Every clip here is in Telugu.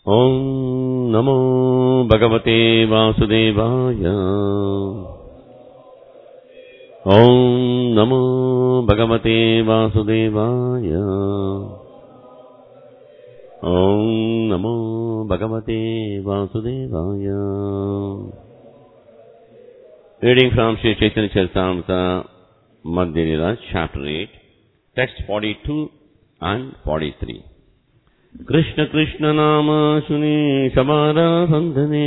ॐ नमो भगवते वासुदेवाय ॐ नमो भगवते वासुदेवाय ॐ नमो भगवते वासुदेवाय Reading from Sri Chaitanya Charitamrita Madhya Lila, Chapter 8, Text 42 and 43. Krishna Krishna नाम सुने समारा बंधने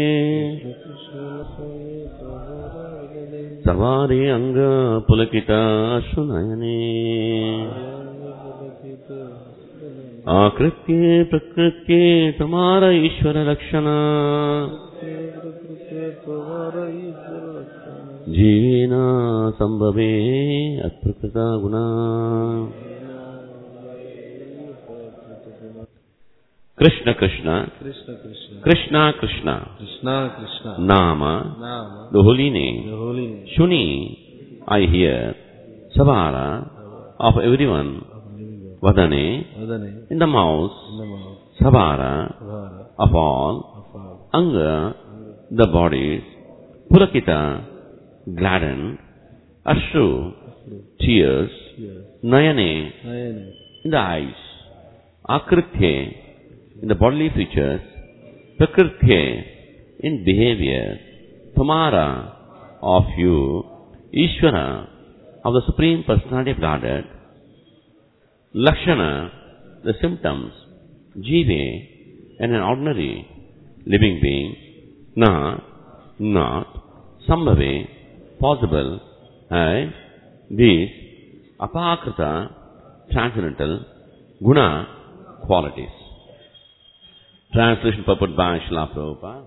सवारे अंग पुलकिता सुनयने आकृत्ये प्रकृत्ये समार ईश्वर लक्षण जीवेन संभवे अप्रकृता गुणा కృష్ణ కృష్ణ కృష్ణ కృష్ణ కృష్ణ కృష్ణ కృష్ణ కృష్ణ నామ నామ the holy name Holi shuni i hear savara of everyone vadane వదనే in the mouth నమో savara భార of all అఫా anga the bodies pulakita gladdened ashru tears nayane నయనే in the eyes akritye in the bodily features prakritye in behavior tamara of you ishvara of the supreme personality of godhead lakshana the symptoms jive and an ordinary living being na not sambhave possible and these apakrita transcendental guna qualities. Translation purport by Srila Prabhupada.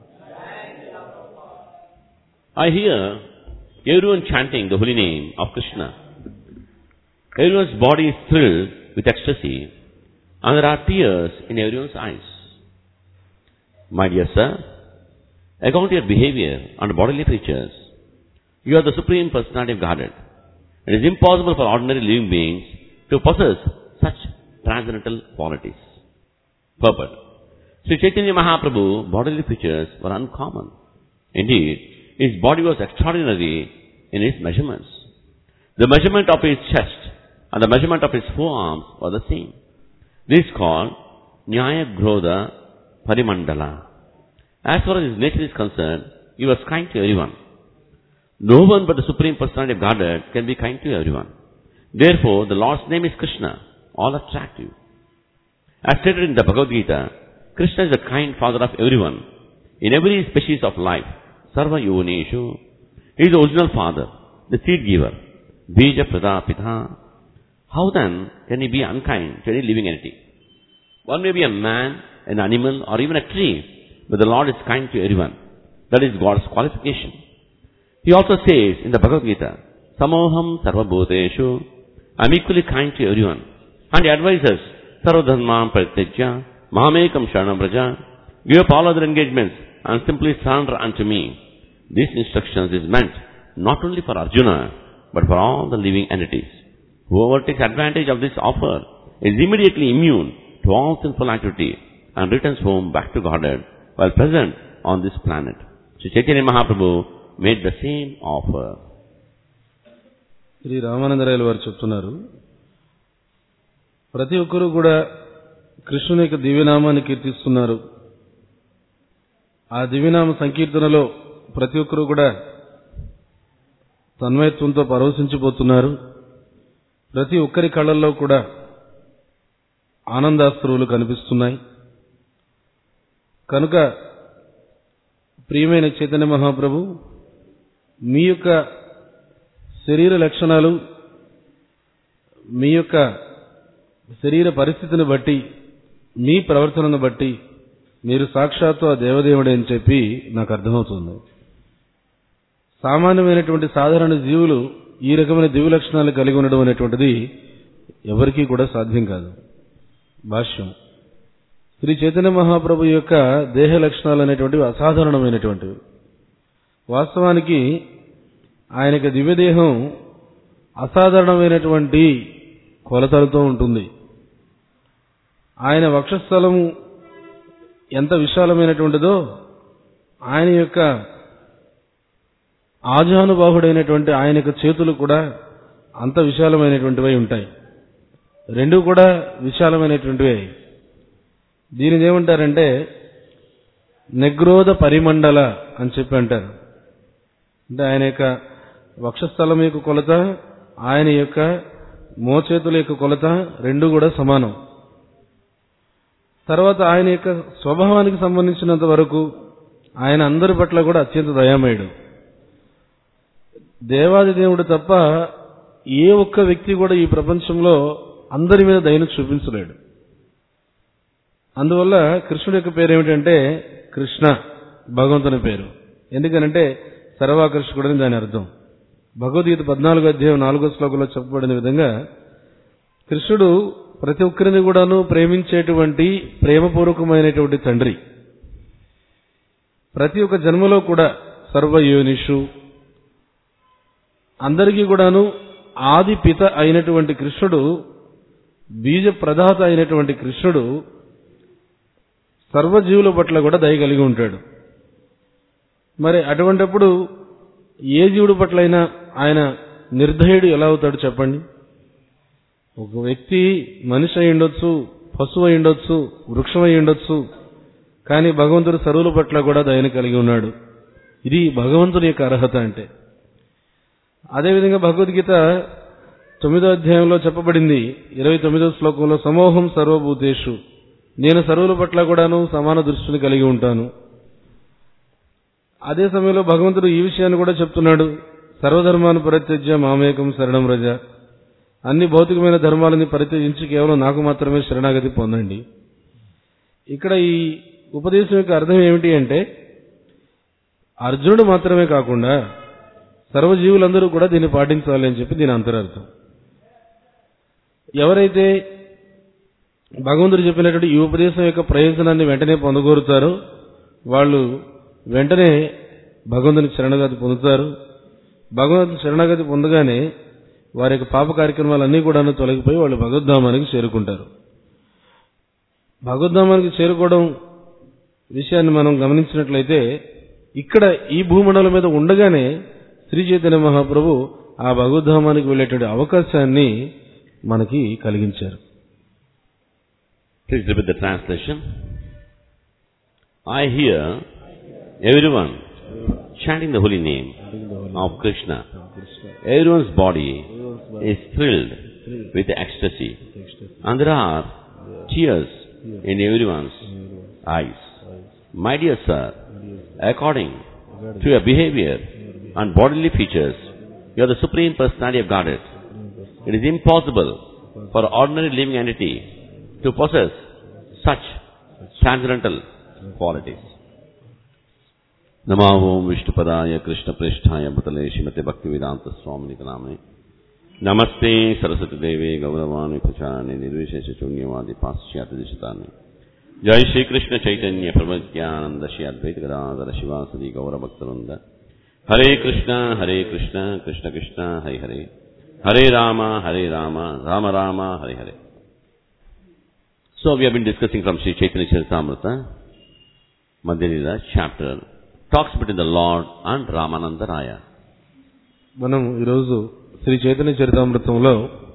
I hear everyone chanting the holy name of Krishna. Everyone's body is thrilled with ecstasy and there are tears in everyone's eyes. My dear sir, according to your behavior and bodily features, you are the Supreme Personality of Godhead. It is impossible for ordinary living beings to possess such transcendental qualities. Purport. Sri Chaitanya Mahaprabhu bodily features were uncommon. Indeed, his body was extraordinary in its measurements. The measurement of his chest and the measurement of his forearms were the same. This is called Nyaya Grodha Parimandala. As far as his nature is concerned, he was kind to everyone. No one but the Supreme Personality of Godhead can be kind to everyone. Therefore, the Lord's name is Krishna, all attractive. As stated in the Bhagavad Gita, Krishna is the kind father of everyone, in every species of life, Sarva Yoneshu. He is the original father, the seed giver, Bija Prada Pitha. How then can he be unkind to any living entity? One may be a man, an animal, or even a tree, but the Lord is kind to everyone. That is God's qualification. He also says in the Bhagavad Gita, Samoham Sarvabhuteshu, I am equally kind to everyone. And he advises, Sarvadharmam Parityajya, Mahamekam Sharanam Braja, give up all other engagements and simply surrender unto me. This instructions is meant not only for Arjuna, but for all the living entities. Whoever takes advantage of this offer is immediately immune to all sinful activity and returns home back to Godhead while present on this planet. So Chaitanya Mahaprabhu made the same offer. Shri రామానందరాయలు వారు చెప్తున్నారు ప్రతి ఒక్కరూ కూడా కృష్ణుని యొక్క దివ్యనామాన్ని కీర్తిస్తున్నారు ఆ దివ్యనామ సంకీర్తనలో ప్రతి ఒక్కరూ కూడా తన్మయత్వంతో పరవశించిపోతున్నారు ప్రతి ఒక్కరి కళ్ళల్లో కూడా ఆనందాస్త్రువులు కనిపిస్తున్నాయి కనుక ప్రియమైన చైతన్య మహాప్రభు మీ యొక్క శరీర లక్షణాలు మీ యొక్క శరీర పరిస్థితిని బట్టి మీ ప్రవర్తనను బట్టి మీరు సాక్షాత్తు ఆ దేవదేవుడే అని చెప్పి నాకు అర్థమవుతుంది సామాన్యమైనటువంటి సాధారణ జీవులు ఈ రకమైన దివ్య లక్షణాలు కలిగి ఉండడం అనేటువంటిది ఎవరికీ కూడా సాధ్యం కాదు భాష్యం శ్రీ చైతన్య మహాప్రభు యొక్క దేహ లక్షణాలు అనేటువంటివి అసాధారణమైనటువంటివి వాస్తవానికి ఆయన యొక్క దివ్యదేహం అసాధారణమైనటువంటి కొలతలతో ఉంటుంది ఆయన వక్షస్థలము ఎంత విశాలమైనటువంటిదో ఆయన యొక్క ఆజానుబాహుడైనటువంటి ఆయన యొక్క చేతులు కూడా అంత విశాలమైనటువంటివై ఉంటాయి రెండు కూడా విశాలమైనటువంటివే దీనిని ఏమంటారంటే నెగ్రోధ పరిమండల అని చెప్పి అంటారు అంటే ఆయన యొక్క వక్షస్థలం యొక్క కొలత ఆయన యొక్క మోచేతుల యొక్క కొలత రెండు కూడా సమానం తర్వాత ఆయన యొక్క స్వభావానికి సంబంధించినంత వరకు ఆయన అందరి పట్ల కూడా అత్యంత దయామయుడు దేవాది దేవుడు తప్ప ఏ ఒక్క వ్యక్తి కూడా ఈ ప్రపంచంలో అందరి మీద దయను చూపించలేడు అందువల్ల కృష్ణుడి యొక్క పేరు ఏమిటంటే కృష్ణ భగవంతుని పేరు ఎందుకనంటే సర్వాకర్షకుడని దాని అర్థం భగవద్గీత పద్నాలుగో అధ్యాయం నాలుగో శ్లోకంలో చెప్పబడిన విధంగా కృష్ణుడు ప్రతి ఒక్కరిని కూడాను ప్రేమించేటువంటి ప్రేమపూర్వకమైనటువంటి తండ్రి ప్రతి ఒక్క జన్మలో కూడా సర్వయోనిషు అందరికీ కూడాను ఆది పిత అయినటువంటి కృష్ణుడు బీజ ప్రదాత అయినటువంటి కృష్ణుడు సర్వజీవుల పట్ల కూడా దయ కలిగి ఉంటాడు మరి అటువంటప్పుడు ఏ జీవుడి పట్లైనా ఆయన నిర్దయుడు ఎలా అవుతాడు చెప్పండి ఒక వ్యక్తి మనిషి అయి ఉండొచ్చు పశువు అయి ఉండొచ్చు వృక్షం అయి ఉండొచ్చు కానీ భగవంతుడు సరువుల పట్ల కూడా దయను కలిగి ఉన్నాడు ఇది భగవంతుని యొక్క అర్హత అంటే అదేవిధంగా భగవద్గీత తొమ్మిదో అధ్యాయంలో చెప్పబడింది ఇరవై తొమ్మిదో శ్లోకంలో సమూహం సర్వభూతేషు నేను సర్వుల పట్ల కూడాను సమాన దృష్టిని కలిగి ఉంటాను అదే సమయంలో భగవంతుడు ఈ విషయాన్ని కూడా చెప్తున్నాడు సర్వధర్మాన్ని పరిత్యజ్య మామేకం శరణం రజ అన్ని భౌతికమైన ధర్మాలని పరిత్యజించి కేవలం నాకు మాత్రమే శరణాగతి పొందండి ఇక్కడ ఈ ఉపదేశం యొక్క అర్థం ఏమిటి అంటే అర్జునుడు మాత్రమే కాకుండా సర్వజీవులందరూ కూడా దీన్ని పాటించాలి అని చెప్పి దీని అంతరార్థం ఎవరైతే భగవంతుడు చెప్పినటువంటి ఈ ఉపదేశం యొక్క ప్రయోజనాన్ని వెంటనే పొందగోరుతారో వాళ్ళు వెంటనే భగవంతుని శరణాగతి పొందుతారు భగవంతుని శరణాగతి పొందగానే వారి యొక్క పాప కార్యక్రమాలన్నీ కూడా తొలగిపోయి వాళ్ళు భగవద్ధామానికి చేరుకుంటారు భగవద్ధామానికి చేరుకోవడం విషయాన్ని మనం గమనించినట్లయితే ఇక్కడ ఈ భూమండలం మీద ఉండగానే శ్రీ చైతన్య మహాప్రభు ఆ భగవద్ధామానికి వెళ్ళేటువంటి అవకాశాన్ని మనకి కలిగించారు Please repeat the translation. I hear everyone chanting the holy name of Krishna. Everyone's body is thrilled with ecstasy. And there are tears in everyone's eyes. My dear sir, according to your behavior and bodily features, you are the Supreme Personality of Godhead. It is impossible for ordinary living entity to possess such transcendental qualities. नमो ओम विष्णुपदाय कृष्णप्रेष्ठाय भूतले श्रीमते भक्तिवेदांत स्वामी नामे नमस्ते सरस्वती देवे गौरवाणी प्रचारणे निर्विशेष शून्यवादी पाश्चात्य दिशतानि जय श्री कृष्ण चैतन्य प्रमत्यानंद श्री अद्वैत गदाधर शिवासदि गौर भक्तवृंद हरे कृष्ण हरे कृष्ण कृष्ण कृष्ण हरे हरे हरे राम हरे राम राम राम हरे हरे So we have been discussing from Sri Chaitanya Charitamrita, Madhya chapter, talks between the Lord and Ramananda Raya. మనం ఈరోజు శ్రీ చైతన్య చరితామృతంలో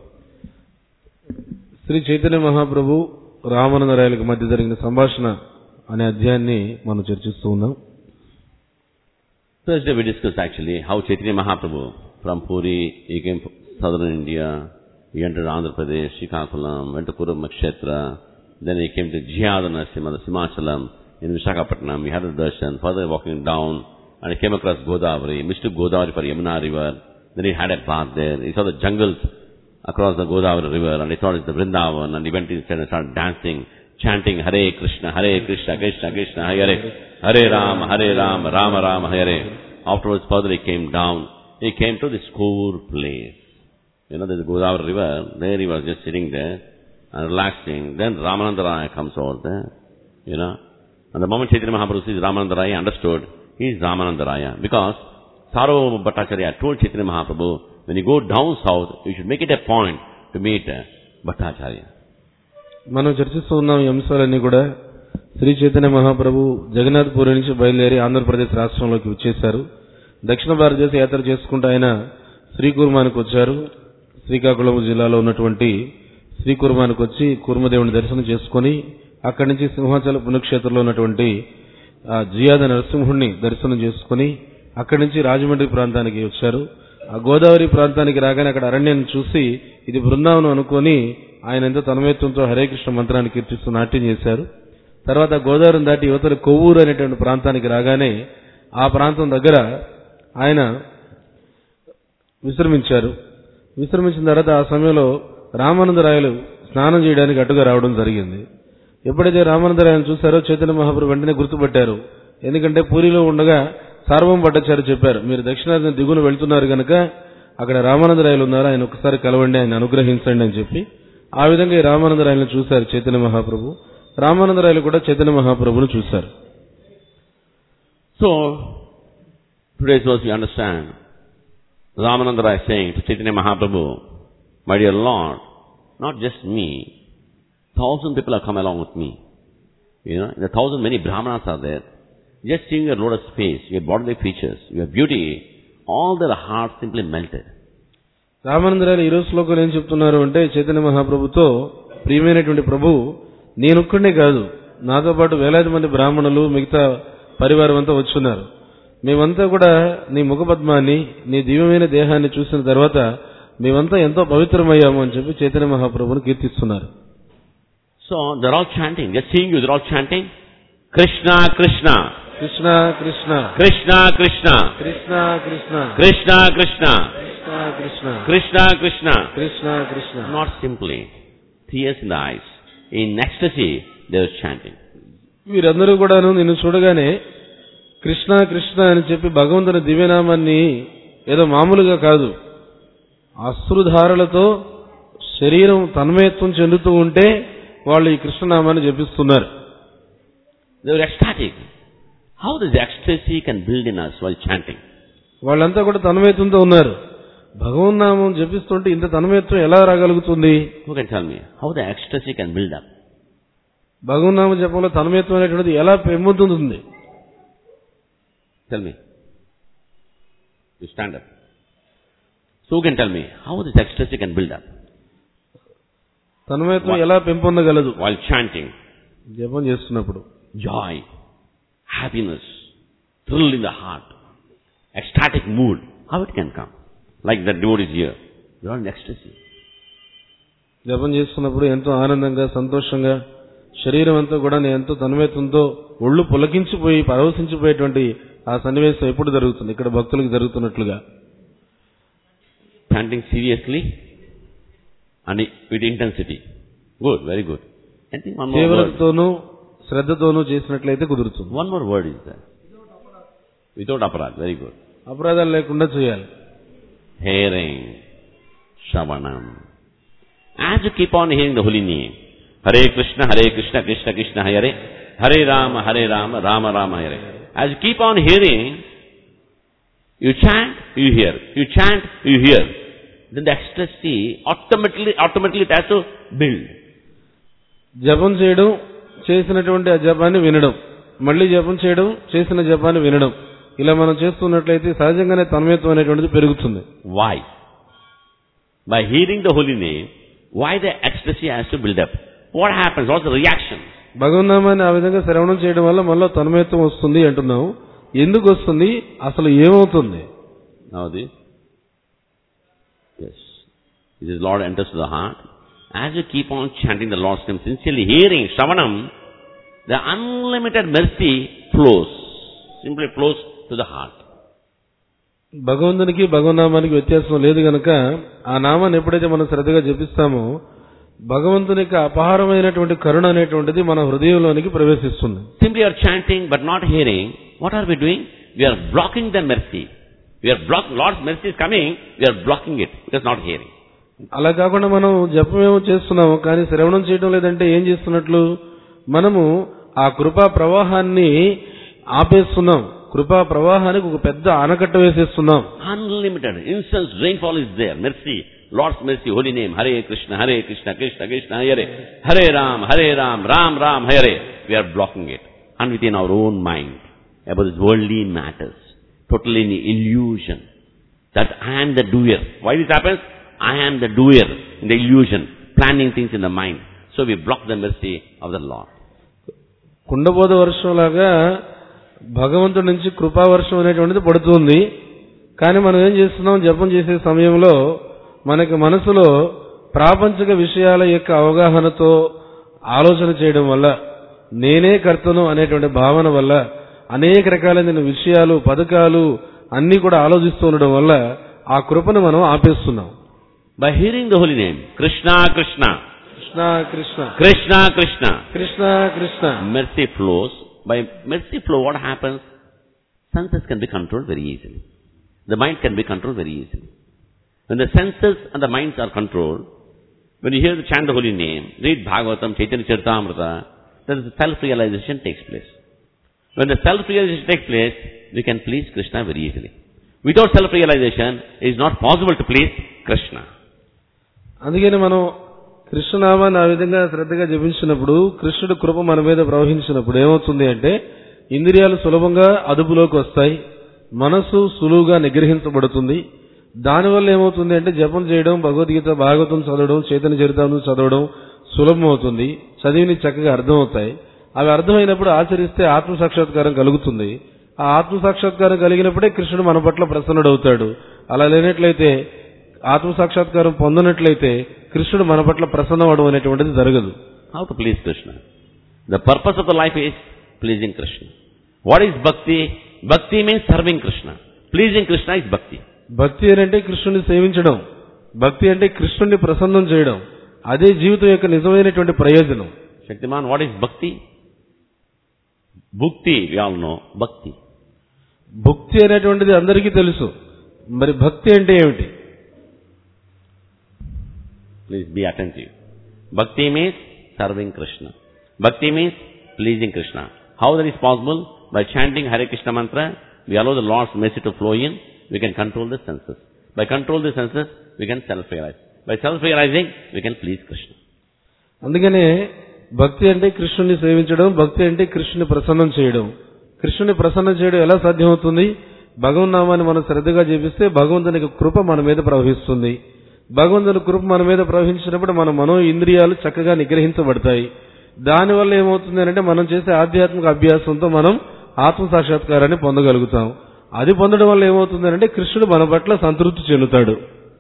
శ్రీ చైతన్య మహాప్రభు రామానంద రాయలకు మధ్య జరిగిన సంభాషణ అనే అధ్యాయాన్ని మనం చర్చిస్తూ ఉన్నాం Thursday we discussed actually how Chaitanya Mahaprabhu from Puri, he came from southern India, he entered Andhra Pradesh, Srikakulam, went to Kurum Kshetra, then he came to Jayadana, Simachalam, in Visakhapatnam, he had a darshan, further walking down, and he came across Godavari, he mistook Godavari for Yamuna river, then he had a bath there, he saw the jungles across the Godavari river, and he thought it's the Vrindavan, and he went inside and started dancing, chanting Hare Krishna, Hare Krishna, Krishna Krishna, Hare Hare Rama, Hare Rama, Rama Rama, Hare. Afterwards, further he came down. He came to this cool place. You know, there's a Godavari river. There he was just sitting there and relaxing. Then Ramananda Raya comes over there. You know. And the moment Chaitanya Mahaprabhu sees Ramananda Raya, he understood he is Ramananda Raya. Because Saro Bhattacharya told Chaitanya Mahaprabhu, when you go down south, you should make it a point to meet uh, Bhattacharya. మనం చర్చిస్తూ ఉన్నాం ఈ అంశాలన్నీ కూడా శ్రీ చైతన్య మహాప్రభు జగన్నాథ్పూరి నుంచి బయలుదేరి ఆంధ్రప్రదేశ్ రాష్ట్రంలోకి వచ్చేశారు దక్షిణ భారతదేశ యాత్ర చేసుకుంటూ ఆయన శ్రీకుర్మానికి వచ్చారు శ్రీకాకుళం జిల్లాలో ఉన్నటువంటి శ్రీకుర్మానికి వచ్చి కూర్మదేవుని దర్శనం చేసుకొని అక్కడి నుంచి సింహాచల పుణ్యక్షేత్రంలో ఉన్నటువంటి ఆ జియాద నరసింహుణ్ణి దర్శనం చేసుకుని అక్కడి నుంచి రాజమండ్రి ప్రాంతానికి వచ్చారు ఆ గోదావరి ప్రాంతానికి రాగానే అక్కడ అరణ్యాన్ని చూసి ఇది బృందావనం అనుకొని ఆయన ఎంతో తన్మయత్వంతో హరే కృష్ణ మంత్రాన్ని కీర్తిస్తూ నాట్యం చేశారు తర్వాత గోదావరిని దాటి యువతల కొవ్వూరు అనేటువంటి ప్రాంతానికి రాగానే ఆ ప్రాంతం దగ్గర ఆయన విశ్రమించారు విశ్రమించిన తర్వాత ఆ సమయంలో రామానందరాయలు స్నానం చేయడానికి అటుగా రావడం జరిగింది ఎప్పుడైతే రామానందరాయను చూశారో చైతన్య మహాప్రభు వెంటనే గుర్తుపట్టారు ఎందుకంటే పూరిలో ఉండగా సార్వం భట్టాచార్య చెప్పారు మీరు దక్షిణాదిన దిగున వెళ్తున్నారు గనక అక్కడ రామానందరాయలు ఉన్నారు ఆయన ఒకసారి కలవండి ఆయన అనుగ్రహించండి అని చెప్పి ఆ విధంగా ఈ రామానందరాయలను చూశారు చైతన్య మహాప్రభు రామానందరాయలు కూడా చైతన్య మహాప్రభును చూశారు So, today's verse we understand. Ramananda Rai is saying to Chaitanya Mahaprabhu, My dear Lord, not just me, thousand people have come along with me. You know, the thousand many brahmanas are there. Just seeing your lotus face, your bodily features, your beauty, all their hearts simply melted. రామానందరాయలు ఈ రోజు శ్లోకం ఏం చెప్తున్నారు అంటే చైతన్య మహాప్రభుతో ప్రియమైనటువంటి ప్రభు నేనొక్కడే కాదు నాతో పాటు వేలాది మంది బ్రాహ్మణులు మిగతా పరివారం అంతా వచ్చున్నారు మేమంతా కూడా నీ ముఖపద్మాన్ని నీ దివ్యమైన దేహాన్ని చూసిన తర్వాత మేమంతా ఎంతో పవిత్రమయ్యాము అని చెప్పి Chaitanya మహాప్రభుని కీర్తిస్తున్నారు So, they're all chanting. Just seeing you, they're all chanting, Krishna, Krishna, Krishna Krishna Krishna, Krishna, Krishna Krishna Krishna, Krishna, Krishna Krishna Krishna, Krishna. Krishna Krishna Not simply tears in the eyes. In ecstasy, they were chanting. వీరందరూ కూడాను నిన్ను చూడగానే కృష్ణ కృష్ణ అని చెప్పి భగవంతుని దివ్యనామాన్ని ఏదో మామూలుగా కాదు అశ్రుధారలతో శరీరం తన్మయత్వం చెందుతూ ఉంటే వాళ్ళు ఈ కృష్ణనామాన్ని జపిస్తున్నారు They were ecstatic. How this ecstasy can build in us while chanting? వాళ్ళంతా కూడా తన్మయత్వంతో ఉన్నారు భగవన్నామం జపిస్తుంటే ఇంత తన్మయత్వం ఎలా రాగలుగుతుంది Who can tell me how the ecstasy can build up? భగవన్నామ జపంలో తన్మయత్వం అనేటువంటిది ఎలా పెంపొందుతుంది Tell me. You stand up. So who can tell me how this ecstasy can build up? తన్మయత్వం ఎలా పెంపొందగలదు While chanting, జపం చేస్తున్నప్పుడు joy, happiness, thrill in the heart, ecstatic mood, how it can come? Like that devotees here. They're all in ecstasy. జపం చేస్తున్నప్పుడు ఎంతో ఆనందంగా సంతోషంగా శరీరం అంతా కూడా నేను ఎంతో తన్మయత్వంతో ఒళ్ళు పులకించిపోయి పరవశించిపోయేటువంటి ఆ సన్నివేశం ఎప్పుడు జరుగుతుంది ఇక్కడ భక్తులకు జరుగుతున్నట్లుగా Chanting seriously and with intensity. Good, very good. I think one more word. తీవ్రతతోనూ శ్రద్ధతోనూ చేసినట్లయితే కుదురుతుంది One more word is there. Without aparad, very good. అపరాధాలు లేకుండా చేయాలి Hearing, Shavanam. As you keep on hearing the holy name, Hare Krishna, Hare Krishna, Krishna Krishna, Hare, Hare Rama, Hare Rama, Rama Rama, Hare. As you keep on hearing, you chant, you hear. You chant, you hear. Then the ecstasy automatically, automatically it has to build. జపం చేయడం చేసినటువంటి ఆ జపాన్ని వినడం మళ్ళీ జపం చేయడం చేసిన జపాన్ని వినడం ఇలా మనం చేస్తున్నట్లయితే సహజంగానే తన్మయత్వం అనేటువంటిది పెరుగుతుంది Why? By hearing the holy name, why the ecstasy has to build up? What happens? What's the reaction? భగవన్నామాన్ని ఆ విధంగా శ్రవణం చేయడం వల్ల మనలో తన్మయత్వం వస్తుంది అంటున్నాం ఎందుకు వస్తుంది అసలు ఏమవుతుంది Now this? Yes. This is Lord enters to the heart. As you keep on chanting the Lord's name, sincerely hearing Shravanam, the unlimited mercy flows. Simply flows to the heart. భగవంతునికి భగవన్నామానికి వ్యత్యాసం లేదు గనక ఆ నామాన్ని ఎప్పుడైతే మనం శ్రద్ధగా జపిస్తామో భగవంతుని యొక్క అపహారమైనటువంటి కరుణ అనేటువంటిది మన హృదయంలోనికి ప్రవేశిస్తుంది Simply you are chanting but not hearing. What are we doing? We are blocking the mercy. We are block, Lord's mercy is coming, we are blocking it because not hearing. అలా కాకుండా మనం జపమేమో చేస్తున్నాము కానీ శ్రవణం చేయడం లేదంటే ఏం చేస్తున్నట్లు మనము ఆ కృపా ప్రవాహాన్ని ఆపేస్తున్నాం కృపా ప్రవాహానికి ఒక పెద్ద ఆనకట్ట వేసేస్తున్నాం Unlimited, instant rainfall is there, mercy Lord's mercy, holy name, Hare Krishna, Hare Krishna, Krishna Krishna, Hare, Hare Ram, Hare Ram, Ram Ram, Hare. We are blocking it. And within our own mind, about these worldly matters, totally in illusion. That I am the doer. Why this happens? I am the doer in the illusion, planning things in the mind. So we block the mercy of the Lord. కుండబోధ వర్షంలాగా భగవంతుడి నుంచి కృపా వర్షం అనేటువంటిది పడుతుంది కానీ మనం ఏం చేస్తున్నాం జపం చేసే సమయంలో మనకి మనసులో ప్రాపంచిక విషయాల యొక్క అవగాహనతో ఆలోచన చేయడం వల్ల నేనే కర్తను అనేటువంటి భావన వల్ల అనేక రకాలైన విషయాలు పథకాలు అన్ని కూడా ఆలోచిస్తూ ఉండడం వల్ల ఆ కృపను మనం ఆపేస్తున్నాం By hearing the holy name, Krishna Krishna, Krishna Krishna Krishna Krishna, Krishna Krishna mercy flows. By mercy flow, what happens? Senses can be controlled very easily. The mind can be controlled very easily. When the senses and the minds are controlled, when you hear the chant the holy name, read Bhagavatam, Chaitanya Charitamrita, then the self-realization takes place. When the self-realization takes place, we can please Krishna very easily. Without self-realization, it is not possible to please Krishna. అందుకని మనం కృష్ణనామాన్ని ఆ విధంగా శ్రద్ధగా జపించినప్పుడు కృష్ణుడి కృప మన మీద ప్రవహించినప్పుడు ఏమవుతుంది అంటే ఇంద్రియాలు సులభంగా అదుపులోకి వస్తాయి మనసు సులువుగా నిగ్రహించబడుతుంది దానివల్ల ఏమవుతుంది అంటే జపం చేయడం భగవద్గీత భాగవతం చదవడం చైతన్య చరితాలను చదవడం సులభం అవుతుంది చదివిని చక్కగా అర్థమవుతాయి అవి అర్థమైనప్పుడు ఆచరిస్తే ఆత్మ సాక్షాత్కారం కలుగుతుంది ఆ ఆత్మ సాక్షాత్కారం కలిగినప్పుడే కృష్ణుడు మన పట్ల ప్రసన్నుడవుతాడు అలా లేనట్లయితే ఆత్మ సాక్షాత్కారం పొందనట్లయితే కృష్ణుడు మన పట్ల ప్రసన్నం అవడం అనేటువంటిది జరగదు How to please Krishna? The purpose of the life is pleasing Krishna. What is bhakti? Bhakti means serving Krishna. Pleasing Krishna is bhakti. భక్తి అని అంటే కృష్ణుని సేవించడం భక్తి అంటే కృష్ణుని ప్రసన్నం చేయడం అదే జీవితం యొక్క నిజమైనటువంటి ప్రయోజనం Shaktiman, what is bhakti? Bhukti, we all know, bhakti. భక్తి అనేటువంటిది అందరికీ తెలుసు మరి భక్తి అంటే ఏమిటి Please be attentive. Bhakti means serving Krishna. Bhakti means pleasing Krishna. How that is possible? By chanting Hare Krishna mantra, we allow the Lord's mercy to flow in, we can control the senses. By control the senses, we can self-realize. By self-realizing, we can please Krishna. అందుకనే భక్తి అంటే కృష్ణుని సేవించడం భక్తి అంటే కృష్ణుని ప్రసన్నం చేయడం కృష్ణుని ప్రసన్నం చేయడం ఎలా సాధ్యమవుతుంది భగవన్నామాన్ని మనం శ్రద్ధగా చేపిస్తే భగవంతునికి కృప మన మీద ప్రవహిస్తుంది భగవంతుని కృప మన మీద ప్రవహించినప్పుడు మన మనో ఇంద్రియాలు చక్కగా నిగ్రహించబడతాయి దానివల్ల ఏమవుతుంది అంటే మనం చేసే ఆధ్యాత్మిక అభ్యాసంతో మనం ఆత్మ సాక్షాత్కారాన్ని పొందగలుగుతాం అది పొందడం వల్ల ఏమవుతుంది అంటే కృష్ణుడు మన పట్ల సంతృప్తి చెందుతాడు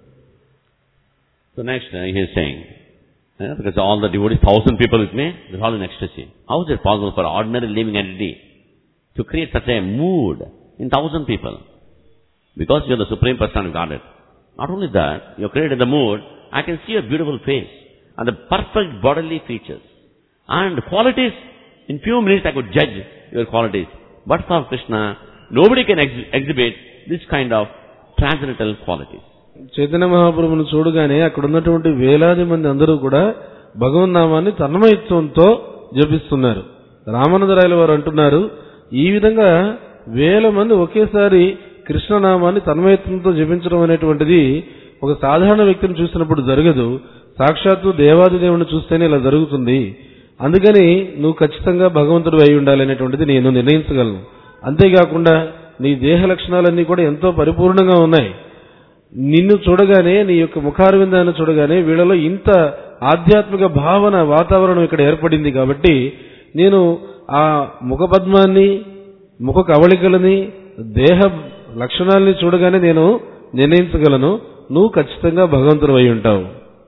So next, uh, he is saying, uh, because all the devotees, thousand people with me, they're all in ecstasy. How is it possible for ordinary living entity to create such a mood in thousand people? Because you are the Supreme Person of Godhead. Not only that, you have created the mood, I can see your beautiful face and the perfect bodily features. And qualities, in few minutes I could judge your qualities. But for Krishna, nobody can ex- exhibit this kind of transcendental qualities. Chaitanya మహాప్రభుని చూడగానే అక్కడ ఉన్నటువంటి వేలాది మంది అందరూ కూడా భగవన్నామాన్ని తన్మయత్వంతో జపిస్తున్నారు రామానందరాయల వారు అంటున్నారు ఈ విధంగా వేల మంది ఒకేసారి కృష్ణనామాన్ని తన్మయత్వంతో జపించడం అనేటువంటిది ఒక సాధారణ వ్యక్తిని చూసినప్పుడు జరగదు సాక్షాత్తు దేవాది దేవుని చూస్తేనే ఇలా జరుగుతుంది అందుకని నువ్వు ఖచ్చితంగా భగవంతుడు అయి ఉండాలి అనేటువంటిది నేను నిర్ణయించగలను అంతేకాకుండా నీ దేహ లక్షణాలన్నీ కూడా ఎంతో పరిపూర్ణంగా ఉన్నాయి నిన్ను చూడగానే నీ యొక్క ముఖారవిందాన్ని చూడగానే వీళ్ళలో ఇంత ఆధ్యాత్మిక భావన వాతావరణం ఇక్కడ ఏర్పడింది కాబట్టి నేను ఆ ముఖ పద్మాన్ని ముఖ కవళికలని దేహ లక్షణాలని చూడగానే నేను నిర్ణయించగలను నువ్వు ఖచ్చితంగా భగవంతుడు అయి ఉంటావు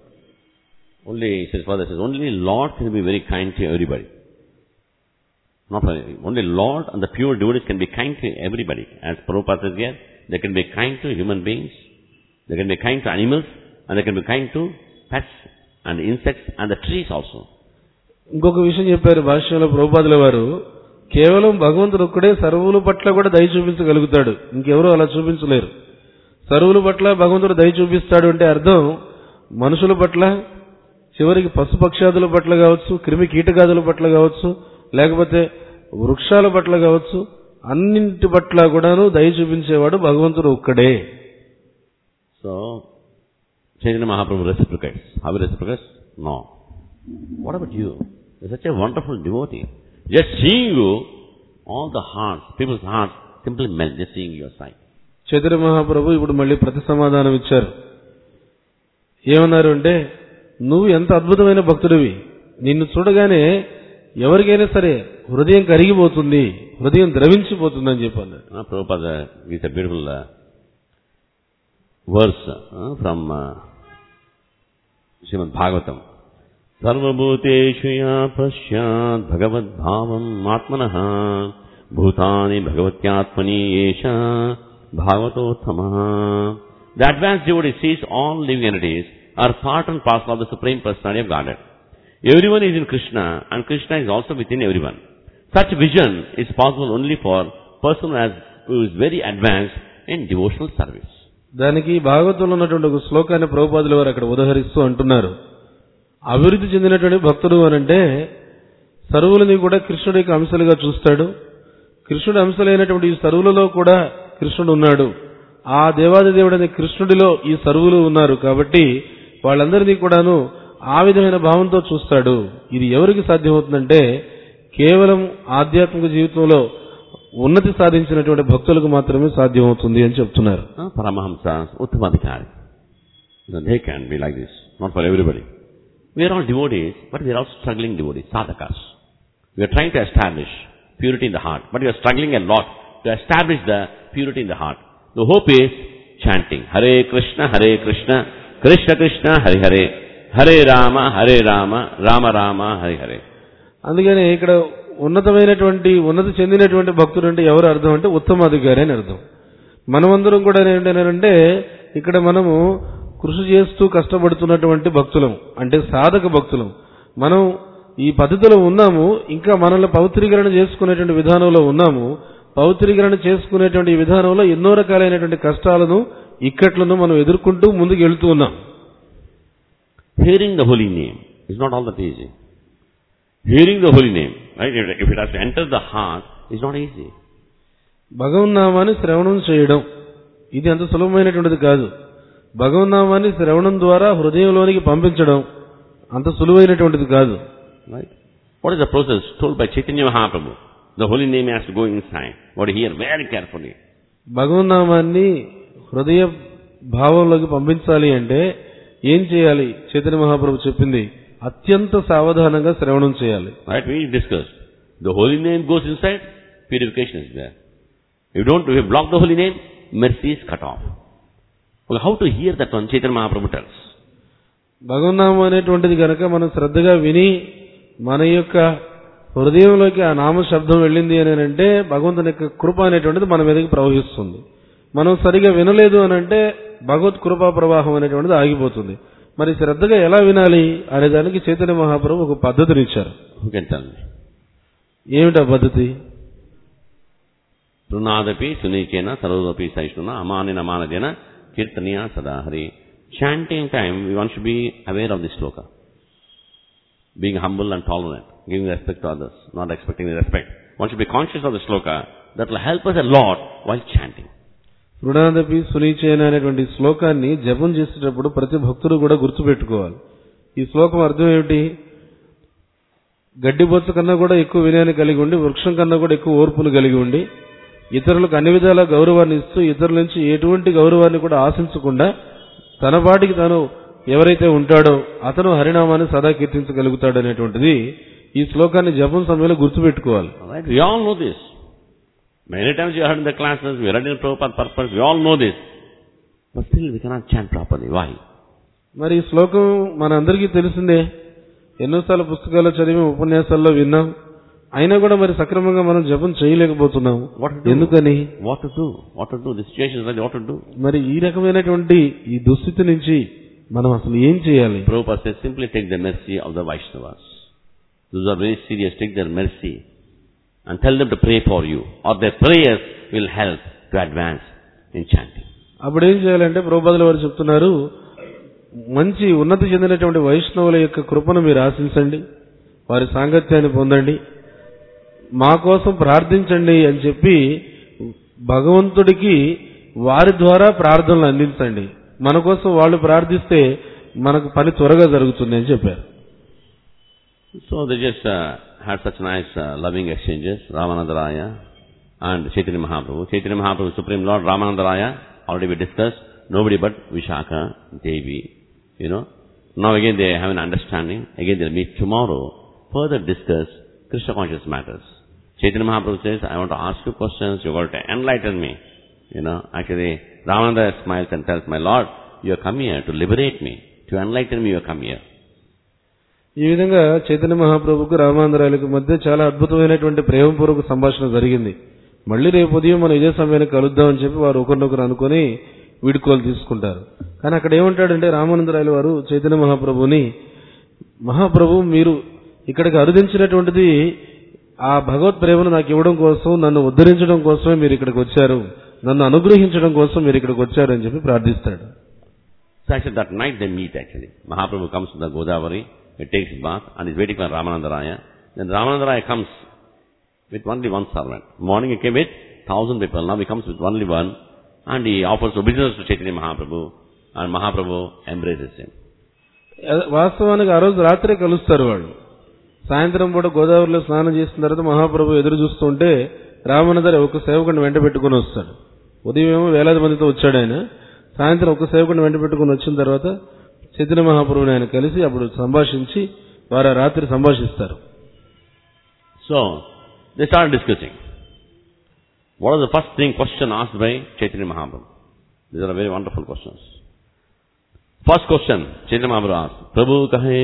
Only, says Father says, only Lord can be very kind to everybody. Not only, only Lord and the pure devotees can be kind to everybody. As Prabhupada says here, they can be kind to human beings, they can be kind to animals, and they can be kind to pets and insects and the trees also. ఇంకొక విషయం చెప్పారు భాష్యంలో ప్రభుపాదుల వారు కేవలం భగవంతుడు ఒక్కడే సర్వుల పట్ల కూడా దయ చూపించగలుగుతాడు ఇంకెవరూ అలా చూపించలేరు సర్వుల పట్ల భగవంతుడు దయ చూపిస్తాడు అంటే అర్థం మనుషుల పట్ల చివరికి పశుపక్షాదుల పట్ల కావచ్చు క్రిమి కీటకాదుల పట్ల కావచ్చు లేకపోతే వృక్షాల పట్ల కావచ్చు అన్నింటి పట్ల కూడాను దయ చూపించేవాడు భగవంతుడు ఒక్కడే So, Chaitanya Mahaprabhu reciprocates. How he reciprocates? No. What about you? You're such a wonderful devotee. Just seeing you, all the hearts, people's hearts simply melt just seeing your sight. Chaitanya మహాప్రభు ఇప్పుడు మళ్ళీ ప్రతి సమాధానం ఇచ్చారు ఏమన్నారు అంటే నువ్వు ఎంత అద్భుతమైన భక్తుడివి నిన్ను చూడగానే ఎవరికైనా సరే హృదయం కరిగిపోతుంది హృదయం ద్రవించిపోతుందని చెప్పాను Uh, Prabhupada gives a beautiful uh, verse uh, from uh, Srimad Bhagavatam. सर्वभूतेषु या पश्यात् भगवद्भावम् आत्मनः भूतानि भगवत्यात्मनि एषा भागवतोत्तमः The advanced devotee sees all living entities are part and parcel of the Supreme Personality of Godhead. Everyone is in Krishna and Krishna is also within everyone. Such vision is possible only for person who, has, who is very advanced in devotional service. దానికి భాగవతంలో ఉన్నటువంటి ఒక శ్లోకాన్ని ప్రభుపాదుల వారు అక్కడ ఉదహరిస్తూ అంటున్నారు అభివృద్ధి చెందినటువంటి భక్తుడు అనంటే సర్వులని కూడా కృష్ణుడి యొక్క అంశాలుగా చూస్తాడు కృష్ణుడి అంశలైనటువంటి ఈ సర్వులలో కూడా కృష్ణుడు ఉన్నాడు ఆ దేవాది దేవుడైన కృష్ణుడిలో ఈ సర్వులు ఉన్నారు కాబట్టి వాళ్ళందరినీ కూడాను ఆ విధమైన భావంతో చూస్తాడు ఇది ఎవరికి సాధ్యమవుతుందంటే కేవలం ఆధ్యాత్మిక జీవితంలో ఉన్నతి సాధించినటువంటి భక్తులకు మాత్రమే సాధ్యమవుతుంది అని చెప్తున్నారు Uh, Paramahamsas, Uttamadhikari. No, they can be like this, not for everybody. We are all devotees, but we are all struggling devotees, sadhakas. We are trying to establish purity in the heart, but we are struggling a lot to establish the purity in the heart. The hope is chanting, Hare Krishna, Hare Krishna, Krishna Krishna, Hare Hare, Hare Rama, Hare Rama, Rama Rama, Hare Hare. అందుకని ఇక్కడ ఉన్నతమైనటువంటి ఉన్నతి చెందినటువంటి భక్తుడు అంటే ఎవరు అర్థం అంటే ఉత్తమాధికారి అని అర్థం మనమందరం కూడా ఏంటంటే ఇక్కడ మనము కృషి చేస్తూ కష్టపడుతున్నటువంటి భక్తులం అంటే సాధక భక్తులం మనం ఈ పద్ధతిలో ఉన్నాము ఇంకా మనల్ని పవిత్రీకరణ చేసుకునేటువంటి విధానంలో ఉన్నాము పవిత్రీకరణ చేసుకునేటువంటి ఈ విధానంలో ఎన్నో రకాలైనటువంటి కష్టాలను ఇక్కట్లను మనం ఎదుర్కొంటూ ముందుకు వెళ్తూ ఉన్నాం Hearing the holy name is not all that easy. Hearing the holy name, right? If if it has to enter the heart, is not easy. భగవన్నామాన్ని శ్రవణం చేయడం ఇది అంత సులభమైనటువంటిది కాదు భగవన్నామాన్ని శ్రవణం ద్వారా హృదయంలోనికి పంపించడం అంత సులువైనటువంటిది కాదు Right? What is the process told by Chaitanya Mahaprabhu? The holy name has to go inside. What to hear very carefully. భగవన్నామాన్ని హృదయ భావంలోకి పంపించాలి అంటే ఏం చేయాలి చైతన్య మహాప్రభు చెప్పింది అత్యంత సావధానంగా శ్రవణం చేయాలి Right? We discussed. The holy name goes inside, purification is there. If you don't, if you block the holy name, mercy is cut off. Well, how to hear that one? Chaitanya Mahaprabhu tells. భగవన్నామం అనేటువంటిది కనుక మనం శ్రద్ధగా విని మన యొక్క హృదయంలోకి ఆ నామ శబ్దం వెళ్ళింది అని అంటే భగవంతుని యొక్క కృప అనేటువంటిది మన మీదకి ప్రవహిస్తుంది మనం సరిగా వినలేదు అని అంటే భగవత్ కృపా ప్రవాహం అనేటువంటిది ఆగిపోతుంది మరి శ్రద్ధగా ఎలా వినాలి అనే దానికి చైతన్య మహాప్రభు ఒక పద్ధతినిచ్చారు Who can tell me? ఏమిటి ఆ పద్ధతి Prunadapi sunikena sarvapi saishnuna amanina manadena kirtaniya sadahari. Chanting time, one should be aware of this sloka. Being humble and tolerant, giving respect to others, not expecting the respect. One should be conscious of the sloka. That will help us a lot while chanting. రుణాదపి సునీచేన అనేటువంటి శ్లోకాన్ని జపం చేసేటప్పుడు ప్రతి భక్తుడు కూడా గుర్తుపెట్టుకోవాలి ఈ శ్లోకం అర్థం ఏమిటి గడ్డిబొచ్చ కన్నా కూడా ఎక్కువ వినయాన్ని కలిగి ఉండి వృక్షం కన్నా కూడా ఎక్కువ ఓర్పును కలిగి ఉండి ఇతరులకు అన్ని విధాల గౌరవాన్ని ఇస్తూ ఇతరుల నుంచి ఎటువంటి గౌరవాన్ని కూడా ఆశించకుండా తన పాటికి తాను ఎవరైతే ఉంటాడో అతను హరినామాన్ని సదా కీర్తించగలుగుతాడు అనేటువంటిది ఈ శ్లోకాన్ని జపం సమయంలో గుర్తుపెట్టుకోవాలి Alright? We all know this. Many times you heard in the classes, we read in Prabhupada purpose, we all know this. But still we cannot chant properly. Why? మరి ఈ శ్లోకం మనందరికీ తెలిసిందే ఎన్నోసార్లు పుస్తకాల్లో చదివి ఉపన్యాసాల్లో విన్నాం అయినా కూడా మరి సక్రమంగా మనం జపం చేయలేకపోతున్నాం What to do? ఎందుకని What to do? What to do? The situation is like what to do? మరి ఈ రకమైనటువంటి ఈ దుస్థితి నుంచి మనం అసలు ఏం చేయాలి Prabhupada says, simply take the mercy of the Vaishnavas. Those are very serious, take their mercy and tell them to pray for you, or their prayers will help to advance in chanting. అప్పుడు ఏం చేయాలంటే ప్రభుపాదుల వారు చెప్తున్నారు మంచి ఉన్నతి చెందినటువంటి వైష్ణవుల యొక్క కృపను మీరు ఆశించండి వారి సాంగత్యాన్ని పొందండి మా కోసం ప్రార్థించండి అని చెప్పి భగవంతుడికి వారి ద్వారా ప్రార్థనలు అందించండి మన కోసం వాళ్ళు ప్రార్థిస్తే మనకు పని త్వరగా జరుగుతుంది అని చెప్పారు So they just uh, had such nice uh, loving exchanges, Ramananda Raya and Chaitanya Mahaprabhu. Chaitanya Mahaprabhu, Supreme Lord Ramananda Raya, already we discussed, nobody but Vishaka, Devi, you know. Now again they have an understanding, again they'll meet tomorrow, further discuss Krishna conscious matters. Chaitanya Mahaprabhu says, I want to ask you questions, you got to enlighten me. You know, actually, Ramananda smiles and tells, my Lord, you have come here to liberate me, to enlighten me, you have come here. ఈ విధంగా చైతన్య మహాప్రభుకు రామాంధ్రాలకు మధ్య చాలా అద్భుతమైనటువంటి ప్రేమపూర్వక సంభాషణ జరిగింది మళ్ళీ రేపు ఉదయం మనం ఇదే సమయానికి కలుద్దామని చెప్పి వారు ఒకరినొకరు అనుకొని వీడుకోలు తీసుకుంటారు కానీ అక్కడ ఏమంటాడంటే రామానందరాయలు వారు చైతన్య మహాప్రభుని మహాప్రభు మీరు ఇక్కడికి అరుదించినటువంటిది ఆ భగవత్ ప్రేమను నాకు ఇవ్వడం కోసం నన్ను ఉద్ధరించడం కోసమే మీరు ఇక్కడికి వచ్చారు నన్ను అనుగ్రహించడం కోసం మీరు ఇక్కడికి వచ్చారు అని చెప్పి ప్రార్థిస్తాడు So actually that night they meet actually. Mahaprabhu comes to the Godavari, he takes bath and is waiting for Ramananda Raya. Then Ramananda Raya comes with only one servant. Morning he came with thousand people, now he comes with only one and he offers obeisance to Chaitanya Mahaprabhu and Mahaprabhu embraces him. వాస్తవానికి ఆ రోజు రాత్రే కలుస్తారు వాళ్ళు సాయంత్రం పూట గోదావరిలో స్నానం చేసిన తర్వాత మహాప్రభు ఎదురు చూస్తుంటే రామానందరి ఒక సేవకుని వెంట పెట్టుకుని వస్తాడు ఉదయం ఏమో వేలాది మందితో వచ్చాడు ఆయన సాయంత్రం ఒక సేవకుని వెంట పెట్టుకుని వచ్చిన తర్వాత చైతన్య మహాప్రభుని ఆయన కలిసి అప్పుడు సంభాషించి వారు ఆ రాత్రి సంభాషిస్తారు So they started discussing. What was the first thing question asked by Chaitanya Mahaprabhu? These are very wonderful questions. First question Chaitanya Mahaprabhu asked, Prabhu kahe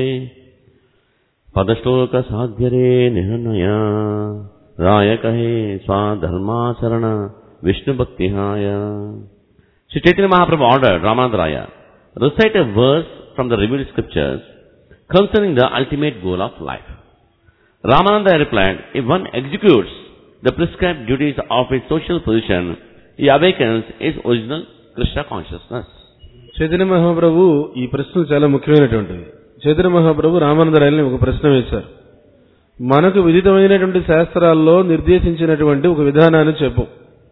padashloka sadhyare nirnaya raya kahe swadharmasarana vishnu bhaktihaya. So Chaitanya Mahaprabhu ordered Ramananda Raya, recite a verse from the revealed scriptures concerning the ultimate goal of life. Ramananda replied, if one executes the prescribed duties of his social position, he awakens his original Krishna consciousness. Chaitanya మహాప్రభు ఈ ప్రశ్నలు చాలా ముఖ్యమైనటువంటివి చైతన్య మహాప్రభు రామానందరాయలని ఒక ప్రశ్న వేశారు మనకు విదితమైనటువంటి శాస్త్రాల్లో నిర్దేశించినటువంటి ఒక విధానాన్ని చెప్పు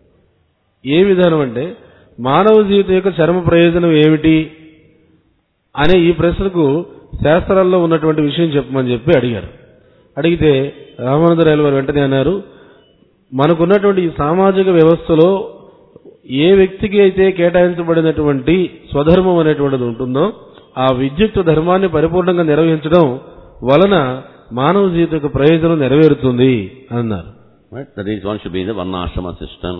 ఏ విధానం అంటే మానవ జీవితం యొక్క చర్మ ప్రయోజనం ఏమిటి అనే ఈ ప్రశ్నకు శాస్త్రాల్లో ఉన్నటువంటి విషయం చెప్పమని చెప్పి అడిగారు అడిగితే రామానందరాయలు వారు వెంటనే అన్నారు మనకున్నటువంటి ఈ సామాజిక వ్యవస్థలో ఏ వ్యక్తికి అయితే కేటాయించబడినటువంటి స్వధర్మం అనేటువంటిది ఉంటుందో ఆ విద్యుత్ ధర్మాన్ని పరిపూర్ణంగా నిర్వహించడం వలన మానవ జీవిత యొక్క ప్రయోజనం నెరవేరుతుంది అన్నారు Right? That is, one should be in the Varnashrama system.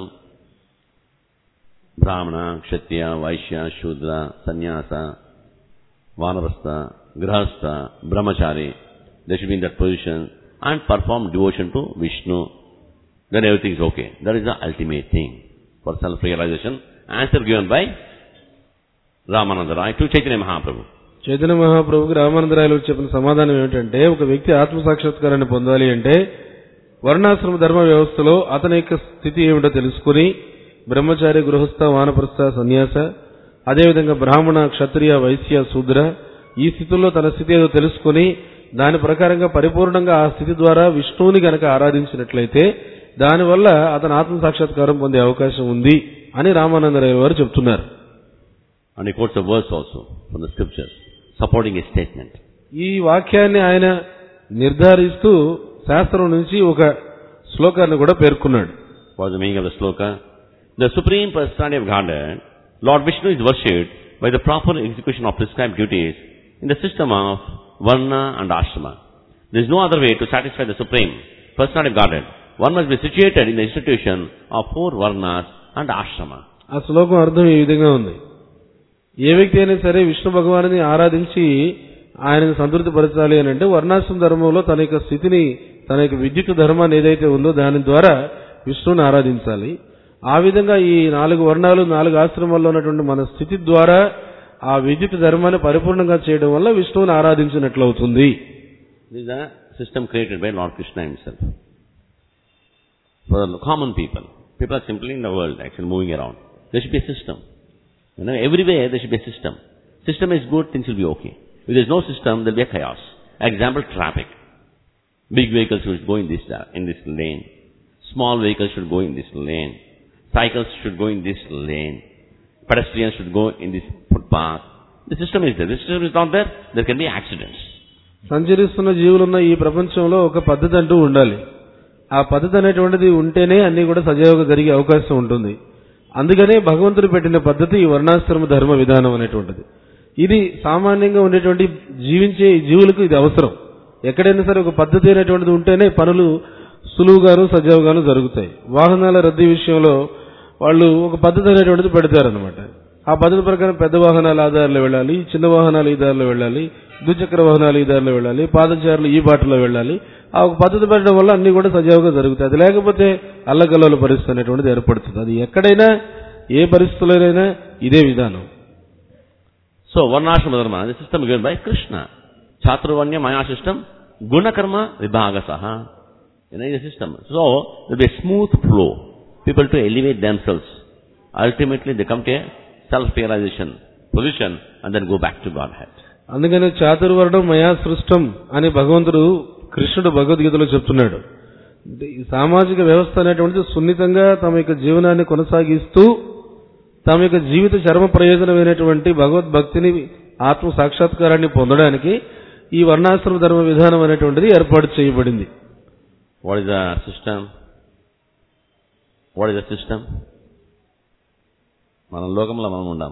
Brahmana, Kshatriya, Vaishya, Shudra, Sannyasa, Vanarastha, Grahastha, Brahmachari. They should be in that position and perform devotion to Vishnu. Then everything is okay. That is the ultimate thing for self-realization. Answer given by Ramananda Rai to Chaitanya Mahaprabhu. Chaitanya మహాప్రభుకి రామానందరాయలు చెప్పిన సమాధానం ఏమిటంటే ఒక వ్యక్తి ఆత్మ సాక్షాత్కారాన్ని పొందాలి అంటే వర్ణాశ్రమ ధర్మ వ్యవస్థలో అతని యొక్క స్థితి ఏమిటో తెలుసుకుని బ్రహ్మచారి గృహస్థ వానప్రస్థ సన్యాస అదేవిధంగా బ్రాహ్మణ క్షత్రియ వైశ్య శూద్ర ఈ స్థితుల్లో తన స్థితి ఏదో తెలుసుకుని దాని ప్రకారంగా పరిపూర్ణంగా ఆ స్థితి ద్వారా విష్ణువుని గనక ఆరాధించినట్లయితే దానివల్ల అతను ఆత్మ సాక్షాత్కారం పొందే అవకాశం ఉంది అని రామానందరాయలు వారు చెప్తున్నారు And he quotes a verse also from the scriptures supporting his statement. ఈ వాక్యాన్ని ఆయన నిర్ధారిస్తూ శాస్త్రం నుంచి ఒక శ్లోకాన్ని కూడా పేర్కొన్నాడు What is the meaning of the sloka? The Supreme Personality of Godhead, Lord Vishnu is worshipped by the proper execution of prescribed duties in the system of Varna and Ashrama. There is no other way to satisfy the Supreme Personality of Godhead. One must be situated in the institution of four Varnas and Ashrama. ఆ శ్లోకం అర్థం ఈ విధంగా ఉంది ఏ వ్యక్తి అయినా సరే విష్ణు భగవానుని ఆరాధించి ఆయనను సంతృప్తి పరచాలి అని అంటే వర్ణాశ్రమ ధర్మంలో తన యొక్క స్థితిని తన యొక్క విద్యుత్ ధర్మాన్ని ఏదైతే ఉందో దాని ద్వారా విష్ణువుని ఆరాధించాలి ఆ విధంగా ఈ నాలుగు వర్ణాలు నాలుగు ఆశ్రమాల్లో ఉన్నటువంటి మన స్థితి ద్వారా ఆ విద్యుత్ ధర్మాన్ని పరిపూర్ణంగా చేయడం వల్ల విష్ణువుని ఆరాధించినట్లు అవుతుంది This is a system created by Lord Krishna himself. For the common people, people are simply in the world, actually moving around. There should be a system. You know, everywhere there should be a system. System is good, things will be okay. If there is no system, there will be a chaos. Example, traffic. Big vehicles should go in this, in this lane. Small vehicles should go in this lane. Cycles should go in this lane. pedestrians should go in this footpath. The system is there. The system is not there, there can be accidents. సంచరిస్తున్న జీవులున్న ఈ ప్రపంచంలో ఒక పద్ధతి అంటూ ఉండాలి ఆ పద్ధతి అనేటువంటిది ఉంటేనే అన్ని కూడా సజావుగా జరిగే అవకాశం ఉంటుంది అందుకనే భగవంతుడు పెట్టిన పద్ధతి ఈ వర్ణాశ్రమ ధర్మ విధానం అనేటువంటిది ఇది సామాన్యంగా ఉండేటువంటి జీవించే ఈ జీవులకు ఇది అవసరం ఎక్కడైనా సరే ఒక పద్ధతి అనేటువంటిది ఉంటేనే పనులు సులువుగాను సజావుగాను జరుగుతాయి వాహనాల రద్దీ విషయంలో వాళ్ళు ఒక పద్ధతి అనేటువంటిది పెడతారనమాట ఆ పద్ధతి ప్రకారం పెద్ద వాహనాలు ఆ దారిలో వెళ్ళాలి చిన్న వాహనాలు ఈ దారిలో వెళ్ళాలి ద్విచక్ర వాహనాలు ఈ దారిలో వెళ్ళాలి పాదచారులు ఈ బాటలో వెళ్ళాలి ఆ ఒక పద్ధతి పెట్టడం వల్ల అన్ని కూడా సజావుగా జరుగుతాయి అది లేకపోతే అల్లకల్లోల పరిస్థితి అనేటువంటిది ఏర్పడుతుంది అది ఎక్కడైనా ఏ పరిస్థితుల్లోనైనా ఇదే విధానం So, Varnashrama Dharma, the system given by Krishna. Chaturvanya Maya system, Gunakarma Vibhagasaha. You know, the system. So, there will be a smooth flow. People to elevate themselves. Ultimately, they come to a self-realization position and then go back to Godhead. అందుకని చాతుర్వర్ణం మయా సృష్టం అని భగవంతుడు కృష్ణుడు భగవద్గీతలో చెప్తున్నాడు అంటే ఈ సామాజిక వ్యవస్థ అనేటువంటిది సున్నితంగా తమ యొక్క జీవనాన్ని కొనసాగిస్తూ తమ యొక్క జీవిత చర్మ ప్రయోజనమైనటువంటి భగవద్భక్తిని ఆత్మ సాక్షాత్కారాన్ని పొందడానికి ఈ వర్ణాశ్రమ ధర్మ విధానం అనేటువంటిది ఏర్పాటు చేయబడింది What is the system? What is the system? మనం లోకంలో మనం ఉండాం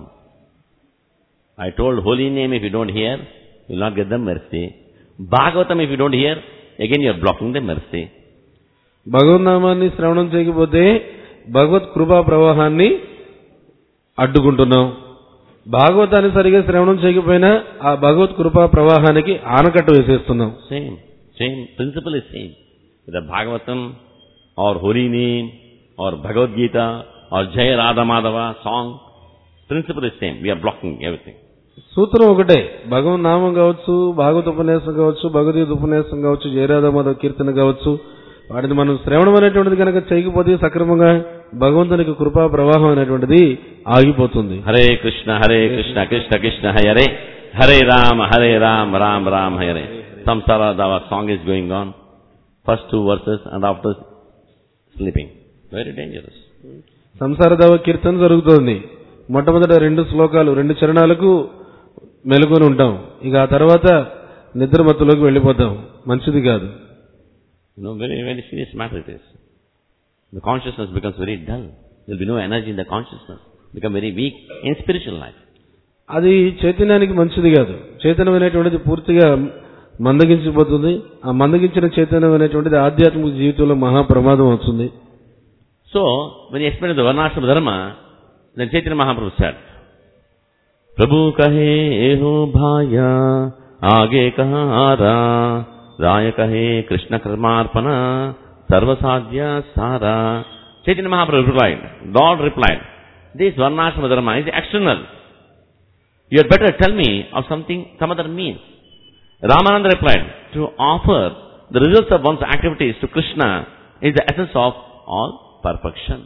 I told holy name if you don't hear will not get the mercy Bhagavatam if you don't hear again you're blocking the mercy భగవన్నామాన్ని శ్రవణం చేయకపోతే భగవత్ కృపా ప్రవాహాన్ని అడ్డుకుంటున్నాం భాగవతాన్ని సరిగా శ్రవణం చేయకపోయినా ఆ భగవత్ కృపా ప్రవాహానికి ఆనకట్ట వేసేస్తున్నాం same same principle is same the Bhagavatam or holy name or Bhagavad Gita or Jaya Radha Madhava song principle is same we're blocking everything సూత్రం ఒకటే భగవన్ నామం కావచ్చు భాగవత ఉపన్యాసం కావచ్చు భగవద్గీత ఉపన్యాసం కావచ్చు జయరాధ మాధవ కీర్తన కావచ్చు వాటిని మనం శ్రవణం అనేటువంటిది కనుక చేయకపోతే సక్రమంగా భగవంతునికి కృపా ప్రవాహం అనేటువంటిది ఆగిపోతుంది హరే కృష్ణ హరే కృష్ణ కృష్ణ కృష్ణ హరే హరే రామ హరే రామ రామ రామ హరే సంసార దవ song is going on first two verses and after sleeping very dangerous సంసార దవ కీర్తన జరుగుతోంది మొట్టమొదట రెండు శ్లోకాలు రెండు చరణాలకు మెలుకొని ఉంటాం ఇక ఆ తర్వాత నిద్రమత్తులోకి వెళ్ళిపోతాం మంచిది కాదు You know, very, very serious matter it is. The consciousness becomes very dull. There will be no energy in the consciousness. Become very weak in spiritual life. అది చైతన్యానికి మంచిది కాదు చైతన్యం అనేటువంటిది పూర్తిగా మందగించిపోతుంది ఆ మందగించిన చైతన్యం అనేటువంటిది ఆధ్యాత్మిక జీవితంలో మహా ప్రమాదం అవుతుంది So, when he explained the Varnashrama Dharma, then Chaitanya Mahaprabhu said, प्रभु कहे एहो भाया आगे कहारा राय कहे कृष्ण कर्मार्पण सर्वसाध्य सारा Chaitanya Mahaprabhu replied, Lord replied, this Varnashrama Dharma is external. You had better tell me of something, some other means. Ramananda replied, to offer the results of one's activities to Krishna is the essence of all perfection.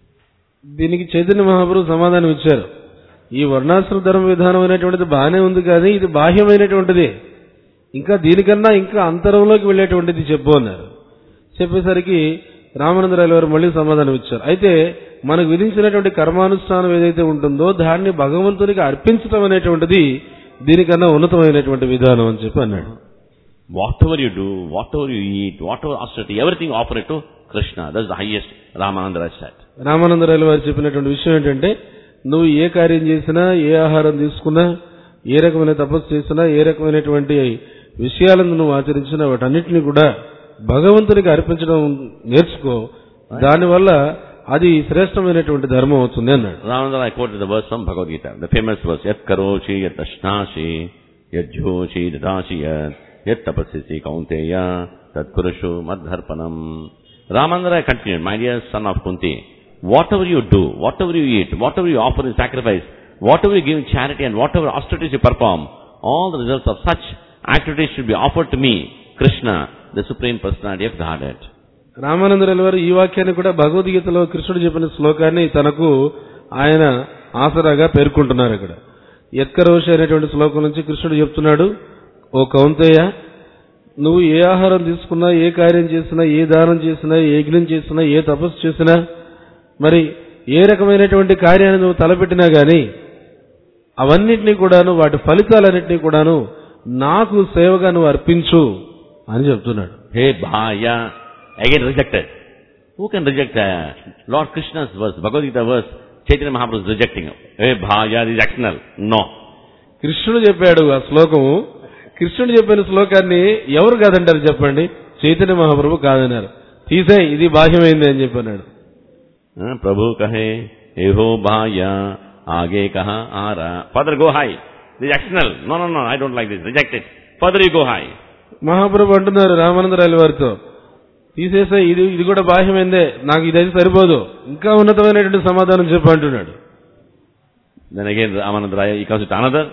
దీనికి చైతన్య మహాప్రభు సమాధానం ఇచ్చారు ఈ వర్ణాశ్రమ ధర్మ విధానం అనేటువంటిది బాగానే ఉంది కానీ ఇది బాహ్యమైనటువంటిది ఇంకా దీనికన్నా ఇంకా అంతరంలోకి వెళ్ళేటువంటిది చెప్పు అన్నారు చెప్పేసరికి రామానందరాయలు వారు మళ్ళీ సమాధానం ఇచ్చారు అయితే మనకు విధించినటువంటి కర్మానుష్ఠానం ఏదైతే ఉంటుందో దాన్ని భగవంతునికి అర్పించడం అనేటువంటిది దీనికన్నా ఉన్నతమైనటువంటి విధానం అని చెప్పి అన్నాడు Whatever you do, whatever you eat, whatever austerity, everything offer it to Krishna. That's the highest Ramananda said. రామానందరాయలు వారు చెప్పినటువంటి విషయం ఏంటంటే నువ్వు ఏ కార్యం చేసినా ఏ ఆహారం తీసుకున్నా ఏ రకమైన తపస్సు చేసినా ఏ రకమైనటువంటి విషయాలను నువ్వు ఆచరించినా వాటన్నిటిని కూడా భగవంతునికి అర్పించడం నేర్చుకో దానివల్ల అది శ్రేష్టమైనటువంటి ధర్మం అవుతుంది అన్నాడు Ramananda, I quoted the verse from Bhagavad Gita, the famous verse, Yat karochi, yat ashnashi, yat jhoshi, dadashi yat, yat tapasisi kaunteya, tat kurushu madharpanam. Ramananda continued, my dear son of Kunti, whatever you do, whatever you eat, whatever you offer in sacrifice, whatever you give in charity and whatever austerities you perform, all the results of such activities should be offered to me, Krishna, the Supreme Personality of Godhead. రామానందరాయలు వారు ఈ వాక్యాన్ని కూడా భగవద్గీతలో కృష్ణుడు చెప్పిన శ్లోకాన్ని తనకు ఆయన ఆసరాగా పేర్కొంటున్నారు ఇక్కడ ఎత్కరోషి అనేటువంటి శ్లోకం నుంచి కృష్ణుడు చెప్తున్నాడు ఓ కౌంతయ్య నువ్వు ఏ ఆహారం తీసుకున్నా ఏ కార్యం చేసినా ఏ దానం చేసినా ఏ యజ్ఞం చేసినా ఏ తపస్సు చేసినా మరి ఏ రకమైనటువంటి కార్యాన్ని నువ్వు తలపెట్టినా గాని అవన్నిటినీ కూడాను వాటి ఫలితాలన్నింటినీ కూడాను నాకు సేవగా నువ్వు అర్పించు అని చెప్తున్నాడు Hey Bhaya, again rejected. Who can reject uh, Lord Krishna's verse, Bhagavad Gita verse, Chaitanya Mahaprabhu is rejecting. Hey Bhaya, this is actional. No. కృష్ణుడు చెప్పాడు ఆ శ్లోకము కృష్ణుడు చెప్పిన శ్లోకాన్ని ఎవరు కాదంటారు చెప్పండి చైతన్య మహాప్రభు కాదన్నారు తీసే ఇది బాహ్యమైంది అని చెప్పన్నాడు Uh, Prabhu kahe, hey ho Bhaya, aage kaha ara. Further go high. This is actional. No, no, no, I don't like this. Reject it. Further you go high. మహాప్రభు అంటున్నారు రామానందరాయల వారితో తీసేసే ఇది ఇది కూడా బాహ్యమైందే నాకు ఇది అయితే సరిపోదు ఇంకా ఉన్నతమైనటువంటి సమాధానం చెప్పు అంటున్నాడు Then again, Ramananda Raya, he comes with another,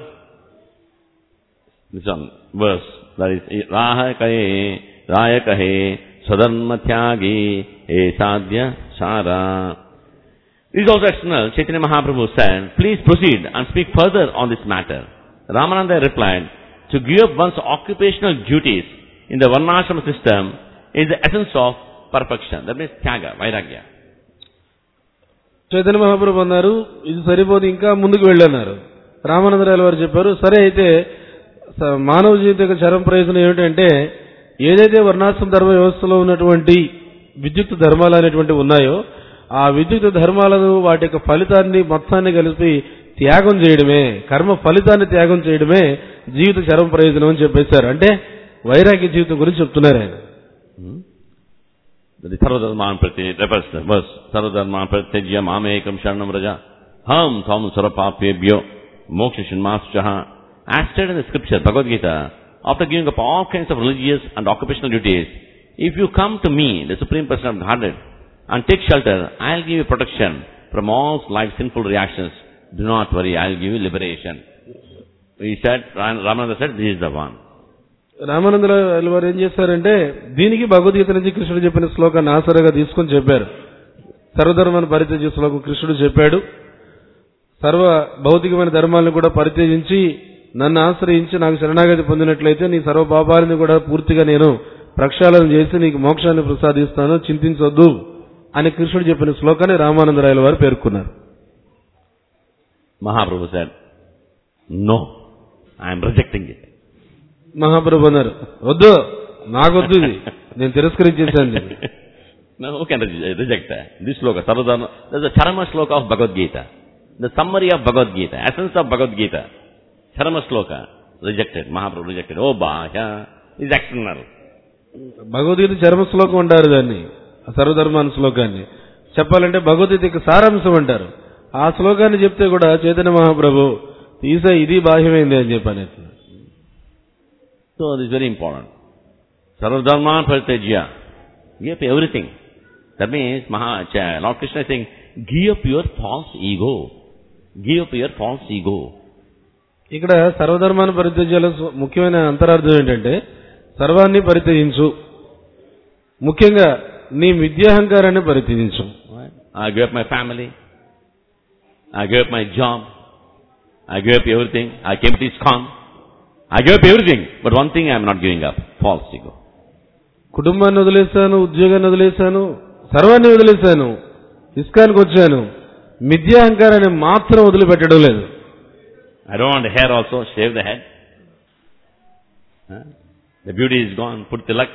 this one, verse, that is, Raha kahe, Raya kahe, Swadharma tyagi, e sadhya sara. This is also external. Chaitanya Mahaprabhu said, please proceed and speak further on this matter. Ramananda replied, to give up one's occupational duties in the Varnashrama system is the essence of perfection. That means tyaga, vairagya. Chaitanya మహాప్రభు అన్నారు ఇది సరిపోదు ఇంకా ముందుకు వెళ్ళన్నారు రామానందరాయల వారు చెప్పారు సరే అయితే స- మానవ జీవిత యొక్క చరం ప్రయోజనం ఏమిటంటే ఏదైతే వర్ణాశ్రమ ధర్మ వ్యవస్థలో ఉన్నటువంటి విద్యుత్ ధర్మాలు అనేటువంటివి ఉన్నాయో ఆ విద్యుత్ ధర్మాలను వాటి యొక్క ఫలితాన్ని మొత్తాన్ని కలిపి త్యాగం చేయడమే కర్మ ఫలితాన్ని త్యాగం చేయడమే జీవిత చరం ప్రయోజనం అని చెప్పేశారు అంటే వైరాగ్య జీవితం గురించి చెప్తున్నారు ఆయన The Sarvadharman Prati refers to the verse, Sarvadharman Pratyajya Mamekam Sharanam Raja, Ham Tham Sarapapyebhyo, Moksha Shinmaschaha. As stated in the scripture, Bhagavad Gita, after giving up all kinds of religious and occupational duties, if you come to me, the Supreme Person of Godhead, and take shelter, I'll give you protection from all life's sinful reactions. Do not worry, I'll give you liberation. He said, Ramananda said, this is the one. రామానందరాయల వారు ఏం చేశారంటే దీనికి భగవద్గీత నుంచి కృష్ణుడు చెప్పిన శ్లోకాన్ని ఆసరగా తీసుకొని చెప్పారు సర్వధర్మాన్ని పరిత్యజించే శ్లోకం కృష్ణుడు చెప్పాడు సర్వ భౌతికమైన ధర్మాలను కూడా పరిత్యజించి నన్ను ఆశ్రయించి నాకు శరణాగతి పొందినట్లయితే నీ సర్వ పాపాలని కూడా పూర్తిగా నేను ప్రక్షాళన చేసి నీకు మోక్షాన్ని ప్రసాదిస్తాను చింతించొద్దు అని కృష్ణుడు చెప్పిన శ్లోకాన్ని రామానందరాయల వారు పేర్కొన్నారు Mahaprabhu said, no, I am rejecting it. మహాప్రభు అన్నారు వద్దు నాకొద్దు ఇది నేను తిరస్కరించేశాను ఇది." Now, who can re- reject that? This sloka, Sarvadharma, there's a Charama sloka of Bhagavad Gita. The summary of Bhagavad Gita, essence of Bhagavad Gita. Charama sloka, rejected. Mahaprabhu rejected. Oh, Bahya is external. Bhagavad Gita చర్మ శ్లోకం అంటారు దాన్ని ఆ సర్వధర్మాన శ్లోకాన్ని చెప్పాలంటే భగవద్గీత యొక్క సారాంశం అంటారు ఆ శ్లోకాన్ని చెప్తే కూడా చైతన్య మహాప్రభు తీసే ఇది బాహ్యమైంది అని చెప్పని So, this is very important. Sarvadharma Pratyajya. Give up everything. That means, Maha, Cha- Lord Krishna is saying, give up your false ego. Give up your false ego. ఇక్కడ సర్వధర్మాన్ని పరిత్యజ్యాల స్వ- ముఖ్యమైన అంతరార్థం ఏంటంటే సర్వాన్ని పరిత్యజించు ముఖ్యంగా నీ విద్యాహంకారాన్ని పరిత్యజించు Right? I gave up my family. I gave up my job. I gave up everything. I came to ISKCON. I gave up everything. But one thing I am not giving up. False ego. కుటుంబాన్ని వదిలేశాను ఉద్యోగాన్ని వదిలేశాను సర్వాన్ని వదిలేశాను ఇస్కానికి వచ్చాను మిథ్యాహంకారాన్ని మాత్రం వదిలిపెట్టడం లేదు I don't want the hair also. Shave the head. Huh? The beauty is gone. Put tilak.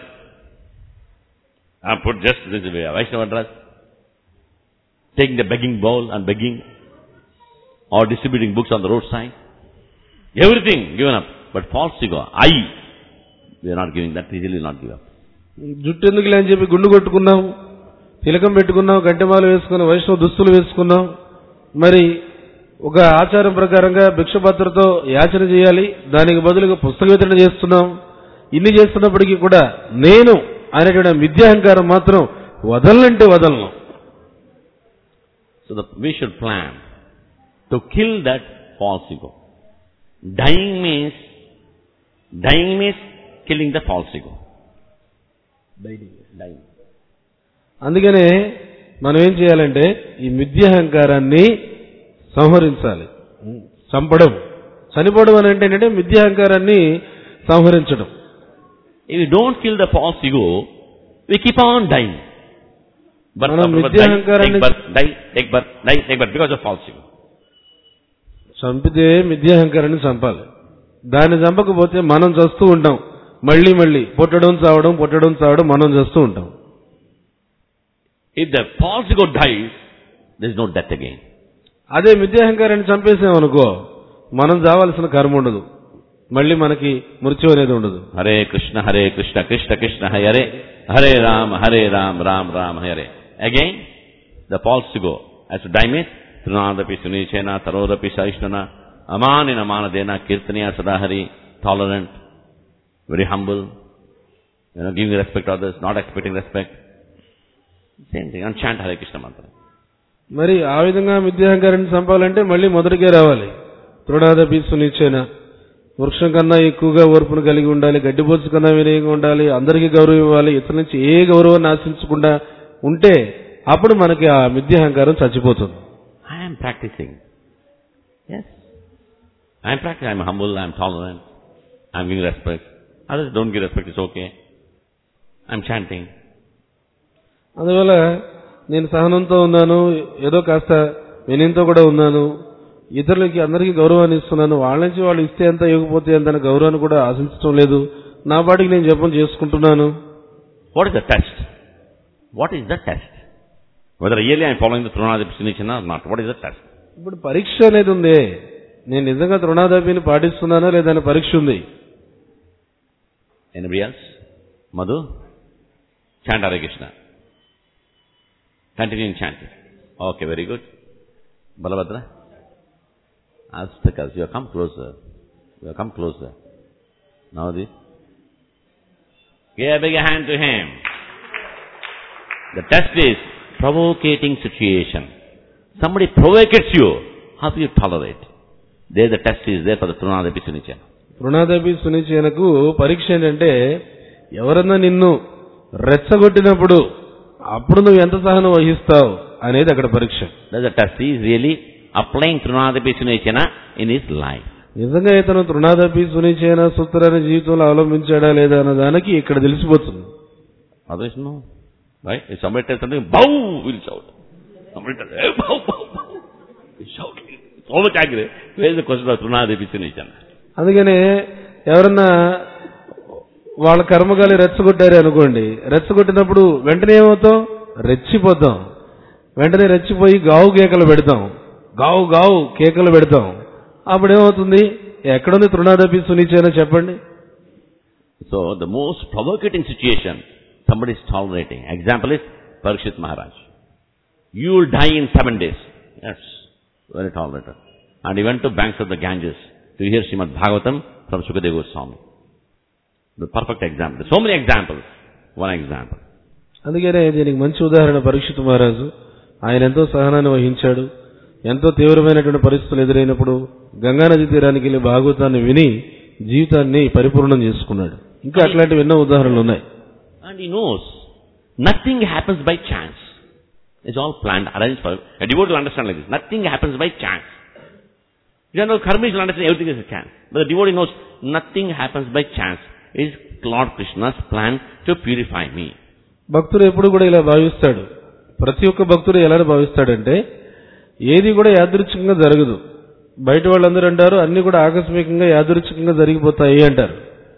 I put just this way. Vaishnava dress. Taking the begging bowl and begging. Or distributing books on the roadside. Everything given up. But false ego. I. We are not giving that. Easily not give up. జుట్టు ఎందుకులే అని చెప్పి గుండు కొట్టుకున్నాం తిలకం పెట్టుకున్నాం గంటెమాల వేసుకున్నాం వైష్ణవ దుస్తులు వేసుకున్నాం మరి ఒక ఆచారం ప్రకారంగా భిక్షపాత్రతో యాచన చేయాలి దానికి బదులుగా పుస్తక వితరణ చేస్తున్నాం ఇన్ని చేస్తున్నప్పటికీ కూడా నేను అనేటువంటి ఆ మిథ్యాహంకారం మాత్రం వదలనంటే వదలను So the, we should plan to kill that false ego. Dying means, dying means killing the false ego. Dying. అందుకనే మనం ఏం చేయాలంటే ఈ మిథ్యాహంకారాన్ని సంహరించాలి చంపడం చనిపోవడం అని అంటే ఏంటంటే మిథ్యాహంకారాన్ని సంహరించడం If you don't kill the false ego, we keep on dying. Birth మనం after birth, మిథ్య die, take అహంకారాన్ని birth, die, take birth, die, take birth, because of false ego. చంపితే మిథ్యాహంకారాన్ని చంపాలి దాన్ని చంపకపోతే మనం చస్తూ ఉంటాం మళ్ళీ మళ్ళీ పుట్టడం చావడం పుట్టడం చావడం మనం చేస్తూ ఉంటాం If the false ego dies, there is no death again. అదే మిథ్యాహంకారాన్ని చంపేసామనుకో మనం చావాల్సిన కర్మ ఉండదు మళ్ళీ మనకి మృత్యు అనేది ఉండదు Hare Krishna, Hare Krishna, Krishna Krishna, Hare Hare Ram, Hare Ram, Ram Ram, Hare. Again, the false ego has to die means Trunadapi Sunichena, Tarodapi Saishnana, Amanina Manadena, Kirtaniya Sadahari, tolerant, very humble, you know, giving respect to others, not expecting respect. Same thing, and chant Hare Krishna mantra. మరి ఆ విధంగా మిథ్యాహంకారాన్ని చంపాలంటే మళ్ళీ మొదటికే రావాలి తృణాదపి సునిచ్చేన వృక్షం కన్నా ఎక్కువగా ఓర్పును కలిగి ఉండాలి గడ్డిపోచు కన్నా వినయంగా ఉండాలి అందరికీ గౌరవం ఇవ్వాలి ఇతరుల నుంచి ఏ గౌరవాన్ని ఆశించకుండా ఉంటే అప్పుడు మనకి ఆ మిథ్యాహంకారం చచ్చిపోతుంది I am practicing. Yes. I am practicing. I am humble, I am tolerant, I am giving respect. Others don't give respect, it's okay. I am chanting. అందువల్ల నేను సహనంతో ఉన్నాను ఏదో కాస్త వినయంతో కూడా ఉన్నాను ఇతరులకి అందరికీ గౌరవాన్ని ఇస్తున్నాను వాళ్ళ నుంచి వాళ్ళు ఇస్తే ఎంత ఇవ్వకపోతే ఎంత అనే గౌరవాన్ని కూడా ఆశించడం లేదు నా పాటికి నేను జపం చేసుకుంటున్నాను What is the test? What is the test? Whether really I am following the Trunadapi Sunichana or not. What is the test? ఇప్పుడు పరీక్ష అనేది ఉంది నేను నిజంగా తృణాదపిని పాటిస్తున్నానా లేదా అనే పరీక్ష ఉంది Anybody else? Madhu? Chant Hare Krishna. Continue chanting. Okay, very good. Balabhadra? Astakas, you have come closer. You have come closer. Now this. Give a big hand to him. The test is provocating situation. Somebody provocates you. How do you tolerate? There the test is there for the Trunadapi Sunichana. తృణాదపి సునిచేనకు పరీక్ష ఏంటంటే ఎవరన్నా నిన్ను రెచ్చగొట్టినప్పుడు అప్పుడు నువ్వు ఎంత సహనం వహిస్తావు అనేది అక్కడ పరీక్ష That's the test. He is really applying Trunadapi Sunechana in his life. నిజంగా ఇతను తృణాదపి సునిచేన సూత్రాన్ని జీవితంలో అవలంబించాడా లేదా అన్న దానికి ఇక్కడ తెలిసిపోతుంది Otherwise, no. Right? If somebody tells something, bow, we'll shout. Somebody tells, hey, bow, bow, bow. We shout. So much angry. Where is the question of Trunadapi Sunechana? అందుకనే ఎవరన్నా వాళ్ళ కర్మగాలి రెచ్చగొట్టారు అనుకోండి రెచ్చగొట్టినప్పుడు వెంటనే ఏమవుతాం రెచ్చిపోతాం వెంటనే రెచ్చిపోయి గావు కేకలు పెడతాం గావు గావు కేకలు పెడతాం అప్పుడు ఏమవుతుంది ఎక్కడుంది తృణాదపి సునిచేన చెప్పండి So, the most provocating situation, somebody is tolerating. Example is Parikshit Maharaj. You will die in seven days. Yes, very tolerated. And he went to banks of the Ganges to hear Srimad Bhagavatam from Sukadeva Goswami. The perfect example. So many examples. One example. అందుకనే దీనికి మంచి ఉదాహరణ పరీక్షిత్ మహారాజు ఆయన ఎంతో సహనాన్ని వహించాడు ఎంతో తీవ్రమైనటువంటి పరిస్థితులు ఎదురైనప్పుడు గంగానది తీరానికి వెళ్ళి భాగవతాన్ని విని జీవితాన్ని పరిపూర్ణం చేసుకున్నాడు ఇంకా అట్లాంటివి ఎన్నో ఉదాహరణలు ఉన్నాయి And he knows nothing happens by chance. It's all planned, arranged for. A devotee will understand like this. Nothing happens by chance. You know, karmis will understand everything is a chance. But the devotee knows nothing happens by chance. It's Lord Krishna's plan to purify me. భక్తుడు ఎప్పుడు కూడా ఇలా భావిస్తాడు ప్రతి ఒక్క భక్తుడు ఎలా భావిస్తాడంటే ఏది కూడా యాదృచ్ఛికంగా జరగదు బయట వాళ్ళందరూ అంటారు అన్ని కూడా ఆకస్మికంగా యాదృచ్ఛికంగా జరిగిపోతాయి అంటారు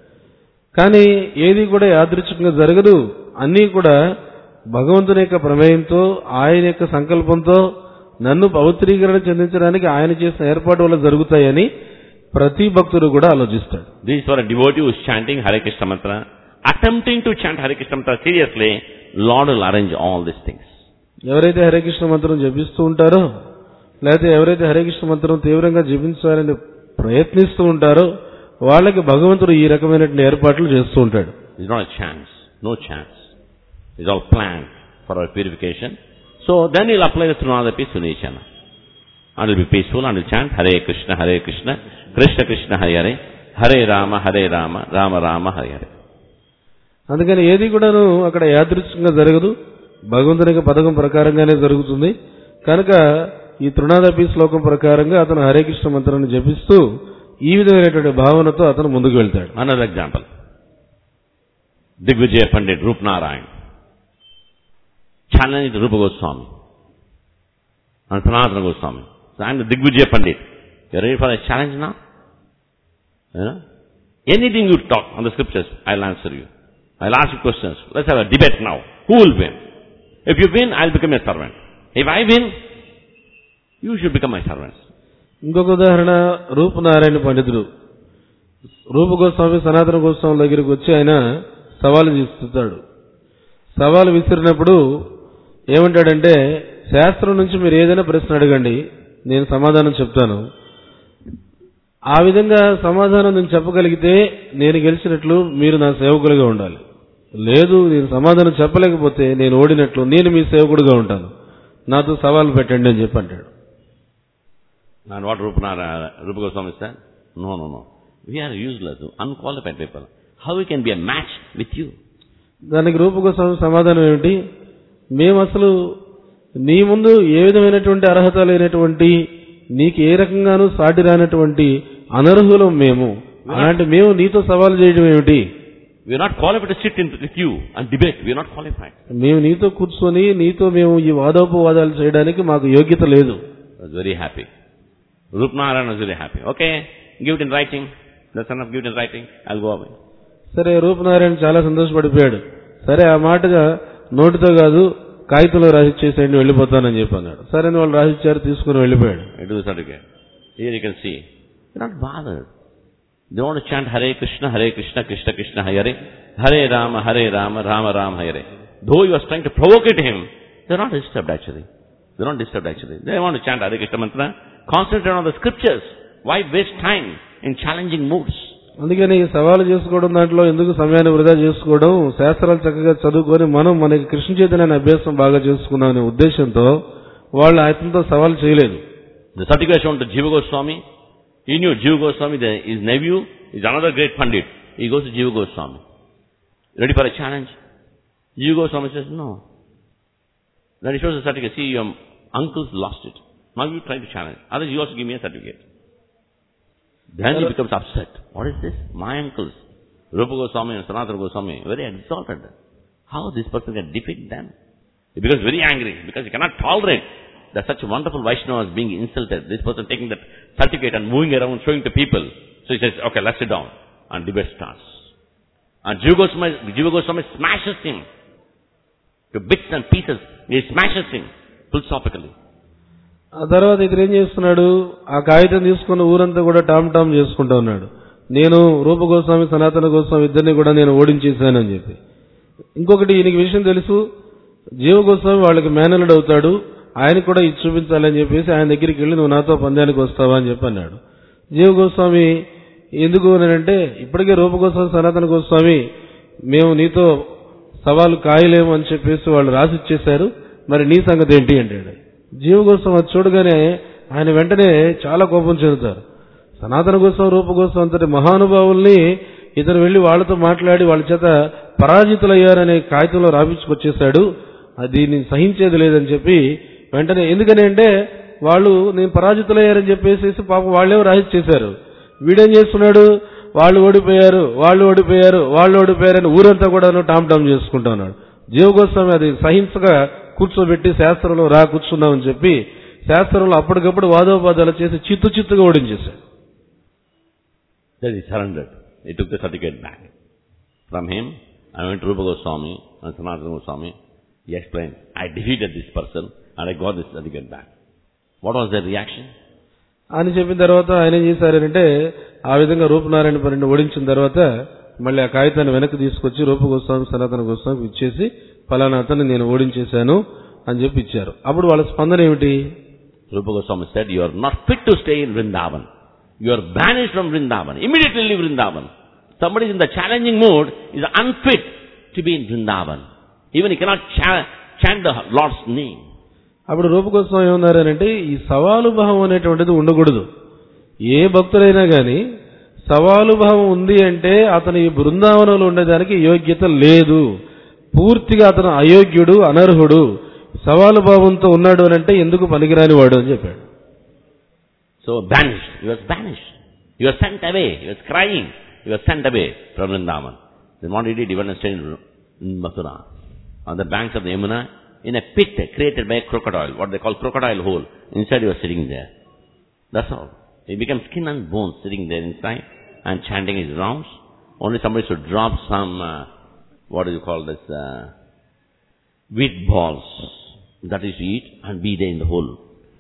కానీ ఏది కూడా యాదృచ్ఛికంగా జరగదు అన్నీ కూడా భగవంతుని యొక్క ప్రమేయంతో ఆయన యొక్క సంకల్పంతో నన్ను పవిత్రీకరణ చెందించడానికి ఆయన చేసిన ఏర్పాటు వల్ల జరుగుతాయని ప్రతి భక్తుడు కూడా ఆలోచిస్తాడు This is for a devotee who is chanting Hare Krishna mantra, attempting to chant Hare Krishna mantra seriously, Lord will arrange all these things. ఎవరైతే హరే కృష్ణ మంత్రం జపిస్తూ ఉంటారో లేకపోతే ఎవరైతే హరే కృష్ణ మంత్రం తీవ్రంగా జపించాలని ప్రయత్నిస్తూ ఉంటారో వాళ్ళకి భగవంతుడు ఈ రకమైనటువంటి ఏర్పాట్లు చేస్తూ ఉంటాడు It's not a chance. No chance. It's all planned for our purification. So then he'll apply the Trunadapi Sunechana. And will be peaceful and will chant Hare Krishna, Hare Krishna, Krishna Krishna, Hare Hare, Hare Rama, Hare Rama, Rama Rama, Hare Hare. అందుకని ఏది కూడాను అక్కడ యాదృచ్ఛికంగా జరగదు భగవంతుని యొక్క పథకం ప్రకారంగానే జరుగుతుంది కనుక ఈ తృణాదపి శ్లోకం ప్రకారంగా అతను హరే కృష్ణ మంత్రాన్ని జపిస్తూ ఈ విధమైనటువంటి భావనతో అతను ముందుకు వెళ్తాడు Another example. Digvijaya Pandit Rupnarayan. challenged Rupa Goswami and Sanatana Goswami. So I'm the Digvijaya Pandit. You ready for a challenge now? You know? Anything you talk on the scriptures, I'll answer you. I'll ask you questions. Let's have a debate now. Who will win? If you win, I'll become your servant. If I win, you should become my servants. ఇంకొక ఉదాహరణ రూపనారాయణ పండితుడు రూప గోస్వామి సనాతన గోస్వామి దగ్గరికి వచ్చి ఆయన సవాలు విసురుతాడు సవాలు విసిరినప్పుడు ఏమంటాడంటే శాస్త్రం నుంచి మీరు ఏదైనా ప్రశ్న అడగండి నేను సమాధానం చెప్తాను ఆ విధంగా సమాధానం నేను చెప్పగలిగితే నేను గెలిచినట్లు మీరు నా సేవకులుగా ఉండాలి లేదు నేను సమాధానం చెప్పలేకపోతే నేను ఓడినట్లు నేను మీ సేవకుడుగా ఉంటాను నాతో సవాలు పెట్టండి అని చెప్పి అంటాడు And what Rupa, Nara- Rupa Goswami said? No, no, no. We are useless, unqualified people. How we can be a match with you? దానికి రూపగోస్వామి సమాధానం ఏమిటి మేము అసలు నీ ముందు ఏ విధమైనటువంటి అర్హత లేనటువంటి నీకు ఏ రకంగానూ సాటి రానటువంటి అనర్హులం మేము అలాంటి మేము నీతో సవాలు చేయడం ఏమిటి We are not qualified to sit in, with you and debate. We are not qualified. మేము నీతో కూర్చొని నీతో మేము ఈ వాదోపవాదాలు చేయడానికి మాకు యోగ్యత లేదు I was very happy. Rupnarayan was very happy. Okay, give it in writing. The son of give it in writing. I'll go away. సరే రూపనారాయణ చాలా సంతోషపడిపోయాడు సరే ఆ మాటగా నోటితో కాదు కాగితంలో రాసిచ్చేసేయండి వెళ్ళిపోతానని చెప్పి అన్నాడు సరే అని వాళ్ళు రాసిచ్చారు తీసుకుని వెళ్ళిపోయాడు I do the certificate. Here you can see. They're not bothered. They want to chant Hare Krishna, Hare Krishna, Krishna Krishna, Hare Hare Rama, Hare Rama, Rama Rama, Hare. Though he was trying to provocate him, they're not disturbed actually. They're not disturbed actually. They want to chant Hare Krishna mantra, concentrate on the scriptures. Why waste time in challenging moods? అందుకని ఈ సవాలు చేసుకోవడం దాంట్లో ఎందుకు సమయాన్ని వృధా చేసుకోవడం శాస్త్రాలు చక్కగా చదువుకొని మనం మనకి కృష్ణ చైతన్యాన్ని అభ్యాసం బాగా చేసుకుందాం అనే ఉద్దేశంతో వాళ్ళు అతనితో సవాలు చేయలేదు The certificate shown to Jiva Goswami. He knew Jiva Goswami, the, his nephew, is another great Pandit. He goes to Jiva Goswami. Ready for a challenge? Jiva Goswami says, no. Then he shows the certificate. See, your uncle's lost it. Now you try to challenge. Otherwise, you also give me a certificate. Then he becomes upset. What is this? My uncles. Rupa Goswami and Sanatana Goswami, very exalted. How this person can defeat them? He becomes very angry because he cannot tolerate that such wonderful Vaishnavas being insulted. This person taking that certificate and moving around, showing to people. So he says, okay, let's sit down. And debate starts. And Jiva Goswami, Jiva Goswami smashes him to bits and pieces. He smashes him philosophically. ఆ తర్వాత ఇతను ఏం చేస్తున్నాడు ఆ కాగితం తీసుకున్న ఊరంతా కూడా టామ్ టామ్ చేసుకుంటా ఉన్నాడు నేను రూప గోస్వామి సనాతన గోస్వామి ఇద్దరిని కూడా నేను ఓడించేశానని చెప్పి ఇంకొకటి ఈయనకి విషయం తెలుసు జీవ గోస్వామి వాళ్ళకి మేనలుడు అవుతాడు ఆయన కూడా ఇది చూపించాలని చెప్పేసి ఆయన దగ్గరికి వెళ్ళి నువ్వు నాతో పందానికి వస్తావా అని చెప్పి అన్నాడు జీవ గోస్వామి ఎందుకు అంటే ఇప్పటికే రూప గోస్వామి సనాతన గోస్వామి మేము నీతో సవాలు కాయలేము అని చెప్పేసి వాళ్ళు రాసిచ్చేశారు మరి నీ సంగతి ఏంటి అంటాడు జీవ గోస్వామి అది చూడగానే ఆయన వెంటనే చాలా కోపం చెందుతారు సనాతన గోస్వామి రూప గోస్వామి అంతటి మహానుభావుల్ని ఇతను వెళ్లి వాళ్ళతో మాట్లాడి వాళ్ళ చేత పరాజితులయ్యారనే కాగితంలో రాపించుకొచ్చేశాడు అది దీన్ని సహించేది లేదని చెప్పి వెంటనే ఎందుకని అంటే వాళ్ళు నేను పరాజితులయ్యారని చెప్పేసి పాపం వాళ్ళేమో రాసి చేశారు వీడేం చేస్తున్నాడు వాళ్ళు ఓడిపోయారు వాళ్ళు ఓడిపోయారు వాళ్ళు ఓడిపోయారని ఊరంతా కూడా టామ్ టామ్ చేసుకుంటా ఉన్నాడు జీవగోస్వామి అది సహించగా కూర్చోబెట్టి శాస్త్రంలో రా కూర్చున్నామని చెప్పి శాస్త్రంలో అప్పటికప్పుడు వాదోపాదాలు చేసి చిత్తు చిత్తుగా ఓడించేశాడు Then he surrendered. He took the certificate back. From him, I went to Rupa Goswami and Sanatana Goswami. He explained, I defeated this person and I got this certificate back. What was their reaction? అని చెప్పిన తర్వాత ఆయన ఏం చేశారంటే ఆ విధంగా రూపనారాయణ పరిని ఓడించిన తర్వాత మళ్ళీ ఆ కాగితాన్ని వెనక్కి తీసుకొచ్చి రూప గోస్వామి సనాతన గోస్వామికి ఇచ్చేసి ఫలానా అతన్ని నేను ఓడించేశాను అని చెప్పి ఇచ్చారు అప్పుడు వాళ్ళ స్పందన ఏమిటి Rupa Goswami said, you are not fit to stay in Vrindavan. You are banished from Vrindavan. Immediately leave Vrindavan. Somebody is in the challenging mood is unfit to be in Vrindavan. Even he cannot cha- chant the Lord's name. అప్పుడు రూపగోస్వామి ఏమన్నారనంటే ఈ సవాలు భావం అనేటువంటిది ఉండకూడదు ఏ భక్తుడైనా గాని సవాలు భావం ఉంది అంటే అతను ఈ బృందావనంలో ఉండేదానికి యోగ్యత లేదు పూర్తిగా అతను అయోగ్యుడు అనర్హుడు సవాలు భావంతో ఉన్నాడు అని అంటే ఎందుకు పనికిరాని వాడు అని చెప్పాడు So banished. He was banished. He was sent away. He was crying. He was sent away from Vrindavan. Then what he did, he went and stayed in in Mathura. On the banks of the Yamuna, in a pit created by a crocodile, what they call crocodile hole. Inside he was sitting there. That's all. He became skin and bones sitting there inside and chanting his rounds. Only somebody should drop some, uh, what do you call this, uh, wheat balls that is to eat and be there in the hole.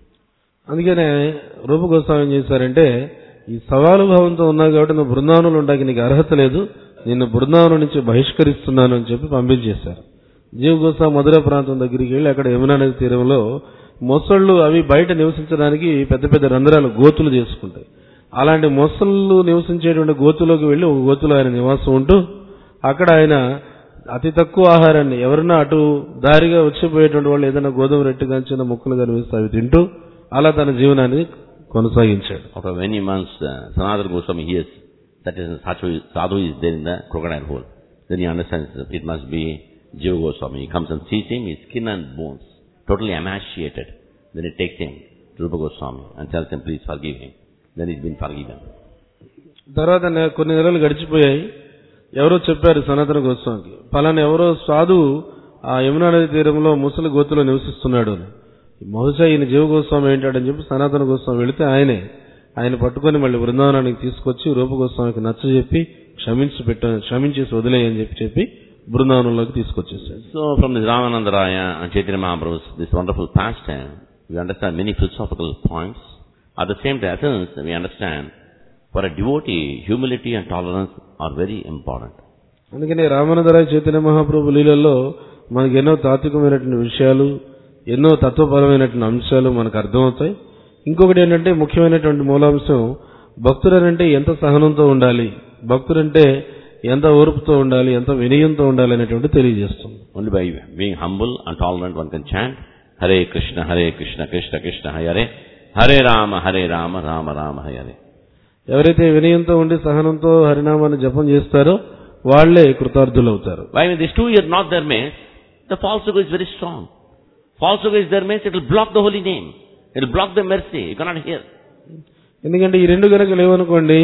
అందుకనే రూపగోస్వామి ఏం చేశారంటే ఈ సవాలు భావంతో ఉన్నావు కాబట్టి నువ్వు బృందావనంలో ఉండడానికి నీకు అర్హత లేదు నిన్ను బృందావనం నుంచి బహిష్కరిస్తున్నాను అని చెప్పి పంపించేశారు జీవ గోస్వామి మధుర ప్రాంతం దగ్గరికి వెళ్ళి అక్కడ యమునా నది తీరంలో మొసళ్ళు అవి బయట నివసించడానికి పెద్ద పెద్ద రంధ్రాలు గోతులు చేసుకుంటాయి అలాంటి మొసళ్ళు నివసించేటువంటి గోతులోకి వెళ్ళి ఒక గోతులో ఆయన నివాసం ఉంటూ అక్కడ ఆయన అతి తక్కువ ఆహారాన్ని ఎవరన్నా అటు దారిగా వచ్చిపోయేటువంటి వాళ్ళు ఏదైనా గోధుమ రెట్టు చిన్న ముక్కలు కనిపిస్తే అవి తింటూ అలా తన జీవనాన్ని కొనసాగించాడు After many months, uh, Sanatana Goswami hears that is sadhu, sadhu is there in the crocodile hole. Then he understands that it must be Jiva Goswami. He comes and sees him, his skin and bones, totally emaciated. Then he takes him to Rupa Goswami and tells him, please forgive him. Then he's been forgiven. తర్వాత నె- కొన్ని నెలలు గడిచిపోయాయి ఎవరో చెప్పారు సనాతన గోస్వామికి పలానా ఎవరో సాధువు ఆ యమునా నది తీరంలో ముసలి గోతులో నివసిస్తున్నాడు అని బహుశా ఈయన జీవ గోస్వామి ఏంటాడని చెప్పి సనాతన గోస్వామి వెళితే ఆయనే ఆయన పట్టుకొని మళ్ళీ బృందావనానికి తీసుకొచ్చి రూప గోస్వామికి నచ్చజెప్పి క్షమించి పెట్ట క్షమించేసి వదిలేయని చెప్పి చెప్పి బృందావనంలోకి తీసుకొచ్చేసాడు So from this Ramananda Raya and Chaitanya Mahaprabhu's this wonderful pastime, we understand many philosophical points. At the same time, essence, we understand for a devotee, humility and tolerance are very important. అందుకని రామానందరాయ చైతన్య మహాప్రభు లీలల్లో మనకి ఎన్నో తాత్వికమైనటువంటి విషయాలు ఎన్నో తత్వపరమైనటువంటి అంశాలు మనకు అర్థమవుతాయి ఇంకొకటి ఏంటంటే ముఖ్యమైనటువంటి మూలాంశం భక్తుడనంటే ఎంత సహనంతో ఉండాలి భక్తుడంటే ఎంత ఓర్పుతో ఉండాలి ఎంత వినయంతో ఉండాలి అనేటువంటి తెలియజేస్తుంది Only by being humble and tolerant one can chant Hare Krishna, Hare Krishna, Krishna Krishna, Hare Hare Rama, Hare Rama, Rama Rama, Hare. ఎవరైతే వినయంతో ఉండి సహనంతో హరినామాన్ని జపం చేస్తారో వాళ్లే కృతార్థులవుతారు Why when these two are not there means, the false ego is very strong. False ego is there means it will block the holy name. It will block the mercy. You cannot hear. ఎందుకంటే ఈ రెండు కనుక లేవనుకోండి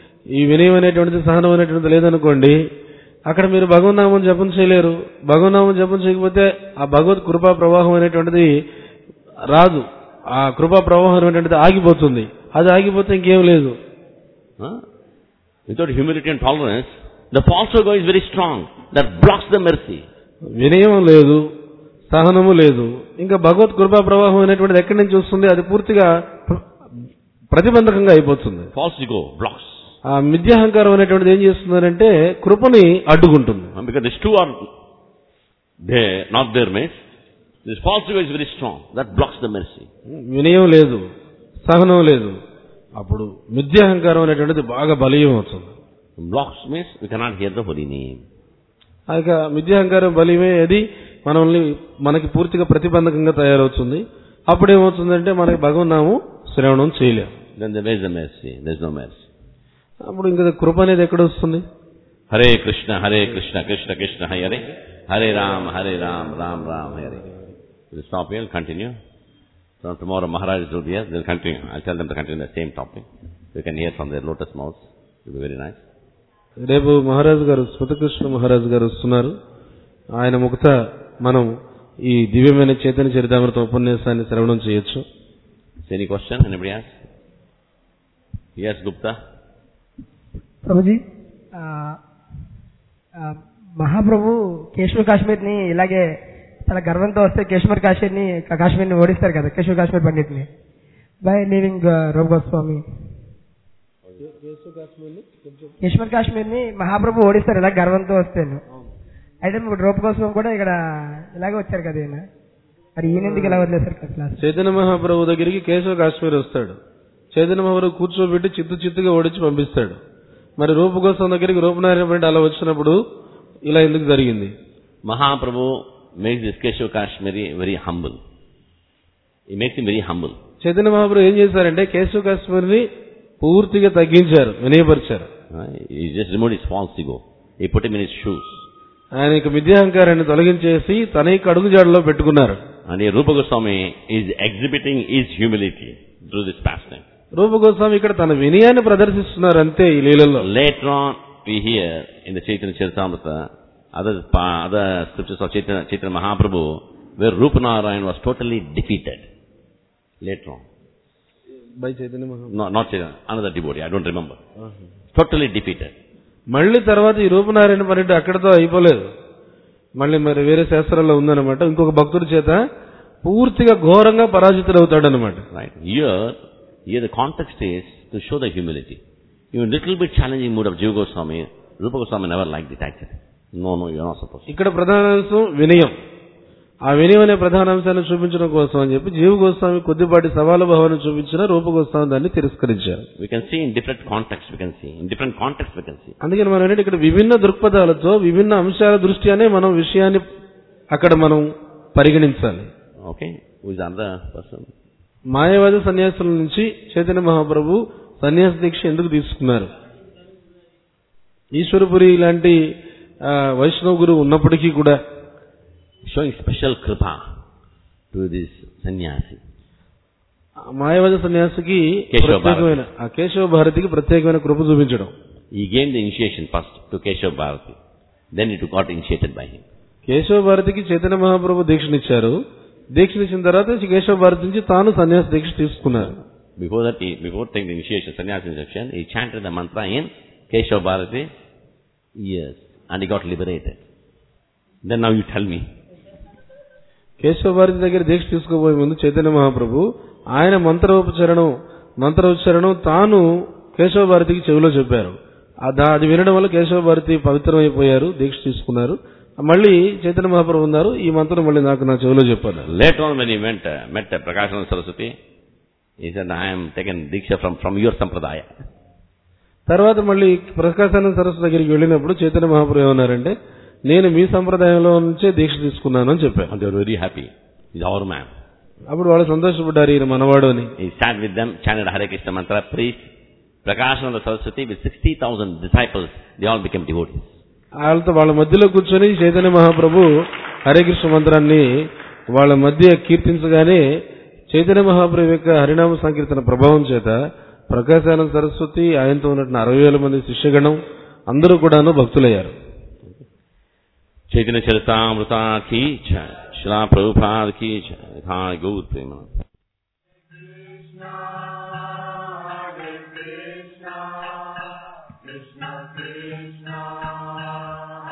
ఈ వినయం అనేటువంటిది సహనం అనేటువంటిది లేదనుకోండి అక్కడ మీరు భగవన్నామం జపం చేయలేరు భగవన్నామం జపం చేయకపోతే ఆ భగవత్ కృపా ప్రవాహం అనేటువంటిది రాదు ఆ కృపా ప్రవాహం అనేటువంటిది ఆగిపోతుంది అది ఆగిపోతే ఇంకేం లేదు Huh? Without humility and tolerance, the false ego is very strong. That blocks the mercy. వినయం లేదు సహనము లేదు ఇంకా భగవత్ కృపా ప్రవాహం అనేటువంటిది ఎక్కడి నుంచి వస్తుంది అది పూర్తిగా ప్ర- ప్రతిబంధకంగా అయిపోతుంది False ego blocks. ఆ మిథ్యాహంకారం అనేటువంటిది ఏం చేస్తుందంటే కృపని అడ్డుకుంటుంది And because these two are there, not there means, this false ego is very strong. That blocks the mercy. వినయం లేదు సహనం లేదు అప్పుడు మిథ్యాహంకారం అనేటువంటిది బాగా బలీయం అవుతుంది Blocks means we cannot hear the holy name. ఆ యొక్క మిథ్యాహంకారం బలీయమే అది మనల్ని మనకి పూర్తిగా ప్రతిబంధకంగా తయారవుతుంది అప్పుడు ఏమవుతుందంటే మనకి భగవన్నాము శ్రవణం చేయలేము Then there is the mercy. There is no mercy. అప్పుడు ఇంకా కృప అనేది ఎక్కడ వస్తుంది Hare Krishna, Hare Krishna, Krishna Krishna, Hare Hare Ram, Hare Ram, Ram Ram, Hare. We'll stop here and continue. So tomorrow Maharaj will be here. They'll continue. I'll tell them to continue the same topic. You can hear from their lotus mouths. It will be very nice. రేపు మహారాజు గారు స్మృతకృష్ణ మహారాజు గారు వస్తున్నారు ఆయన ముఖత మనం ఈ దివ్యమైన చైతన్య చరితామృత ఉపన్యాసాన్ని శ్రవణం చేయొచ్చు So any question? Anybody ask? Yes, Gupta. ప్రభుజీ ఆ, ఆ, మహాప్రభు కేశవ కాశ్మీర్ ని ఇలాగే చాలా గర్వంతో వస్తే కేశ్వర్ కాశ్మీర్ ని కాశ్మీర్ ని ఓడిస్తారు కదా కేశవ కాశ్మీర్ పండిట్ ని బై లీవింగ్ రూప్ గోస్వామి కేశ్వర్ కాశ్మీర్ ని మహాప్రభు ఓడిస్తారు ఇలా గర్వంతో వస్తేను అయితే ఇప్పుడు రూప్ గోస్వామి కూడా ఇక్కడ ఇలాగే వచ్చారు కదా ఈయన మరి ఈయన ఎందుకు ఇలా వదిలేశారు కదా క్లాస్ చైతన్య మహాప్రభు దగ్గరికి కేశవ కాశ్మీర్ వస్తాడు చైతన్య మహాప్రభు కూర్చోబెట్టి చిత్తు చిత్తుగా ఓడించి పంపిస్తాడు మరి రూపగోస్వామి దగ్గరికి రూపనారాయణ పండిట్ అలా వచ్చినప్పుడు ఇలా ఎందుకు జరిగింది Mahaprabhu makes this Keshav Kashmiri very humble. He makes him very humble. Chaitanya మహాప్రభు ఏం చేశారంటే కేశవ కాశ్మీర్ని పూర్తిగా తగ్గించారు వినయపరిచారు Right? He just removed his false ego. He put him in his shoes. ఆయన ఇక మిథ్యాహంకారాన్ని తొలగించేసి తన యొక్క అడుగుజాడలో పెట్టుకున్నారు And here Rupa Goswami is exhibiting his humility through this pastime. Rupa Goswami ఇక్కడ తన వినయాన్ని ప్రదర్శిస్తున్నారు అంతే ఈ లీలలో Later on, we hear in the Chaitanya Charitamrita, other, pa- other scriptures of Chaitanya, Chaitanya Mahaprabhu, where Rupanarayan was totally defeated. Later on. By Chaitanya Mahaprabhu No, not Chaitanya, another devotee, I don't remember. Totally defeated. మళ్ళీ తర్వాత ఈ రూపనారాయణ పన్నెండు అక్కడతో అయిపోలేదు మళ్ళీ మరి వేరే శాస్త్రాల్లో ఉందన్నమాట ఇంకొక భక్తుడి చేత పూర్తిగా ఘోరంగా పరాజితుడవుతాడనమాట Right. Here, here the context is to show the humility. Even little bit challenging mood of Jiva Goswami, Rupa Goswami never liked it actually. No, no, you're not supposed to. ఇక్కడ ప్రధానాంశం వినయం ఆ వినయం అనే ప్రధానాంశాన్ని చూపించడం కోసం అని చెప్పి జీవ గోస్వామి కొద్దిపాటి సవాలు భావాన్ని చూపించిన రూప గోస్వామి దాన్ని తిరస్కరించారు We can see in different contexts, we can see. In different contexts, we can see. అందుకని మనం ఏంటంటే ఇక్కడ విభిన్న దృక్పథాలతో విభిన్న అంశాల దృష్ట్యానే మనం విషయాన్ని అక్కడ మనం పరిగణించాలి Okay? Who is another person? మాయావాద సన్యాసుల నుంచి చైతన్య మహాప్రభు సన్యాస దీక్ష ఎందుకు తీసుకున్నారు ఈశ్వరపురి లాంటి ఆ, వైష్ణవ గురువు ఉన్నప్పటికీ కూడా Showing special kripa to this sannyasi. ఆ మాయావాద సన్యాసికి కేశవ ప్రత్యేకమైన ఆ కేశవ భారతికి ప్రత్యేకమైన కృప చూపించడం He gained the initiation first to Keshav Bharati. Then it got initiated by him. Keshava భారతికి చైతన్య మహాప్రభు దీక్షనిచ్చారు దీక్షనిచ్చిన తర్వాత కేశవ భారతి నుంచి తాను సన్యాస దీక్ష తీసుకున్నారు Before that, he, before taking the initiation, sannyasa initiation, he chanted the mantra in Keshav Bharati. Yes. And he got liberated. Then now you tell me. Keshava Bharati దగ్గర దీక్ష తీసుకోబోయే ముందు చైతన్య మహాప్రభు ఆయన మంత్రోపచరణం మంత్రోచ్చారణం తాను కేశవ భారతికి చెవిలో చెప్పారు ఆ దా- అది వినడం వల్ల కేశవ భారతి పవిత్రమైపోయారు దీక్ష తీసుకున్నారు మళ్ళీ చైతన్య మహాప్రభు ఉన్నారు ఈ మంత్రం మళ్ళీ నాకు నా చెవిలో చెప్పారు Later on when he went, uh, met uh, Prakashananda Saraswati, he said, I am taken Diksha from, from your Sampradaya. తర్వాత మళ్ళీ ప్రకాశానంద సరస్సు దగ్గరికి వెళ్ళినప్పుడు చైతన్య మహాప్రభు ఏమన్నారంటే నేను మీ సంప్రదాయంలో నుంచే దీక్ష తీసుకున్నాను అని చెప్పారు And they were very happy. He's our man. అప్పుడు వాళ్ళు సంతోషపడ్డారు ఈయన మనవాడు అని He sat with them, chanted Hare Krishna mantra, preached. Prakashananda Saraswati with 60,000 disciples, they all became devotees. వాళ్ళతో వాళ్ళ మధ్యలో కూర్చొని చైతన్య మహాప్రభు హరే కృష్ణ మంత్రాన్ని వాళ్ళ మధ్య కీర్తించగానే చైతన్య మహాప్రభు యొక్క హరినామ సంకీర్తన ప్రభావం చేత ప్రకాశానంద సరస్వతి ఆయనతో ఉన్నటువంటి అరవై వేల మంది శిష్యగణం అందరూ కూడాను భక్తులయ్యారు Chaitanya Charitamrita ki jai. Shila Prabhupada ki jai. Dhani Gaur Prema. Krishna Krishna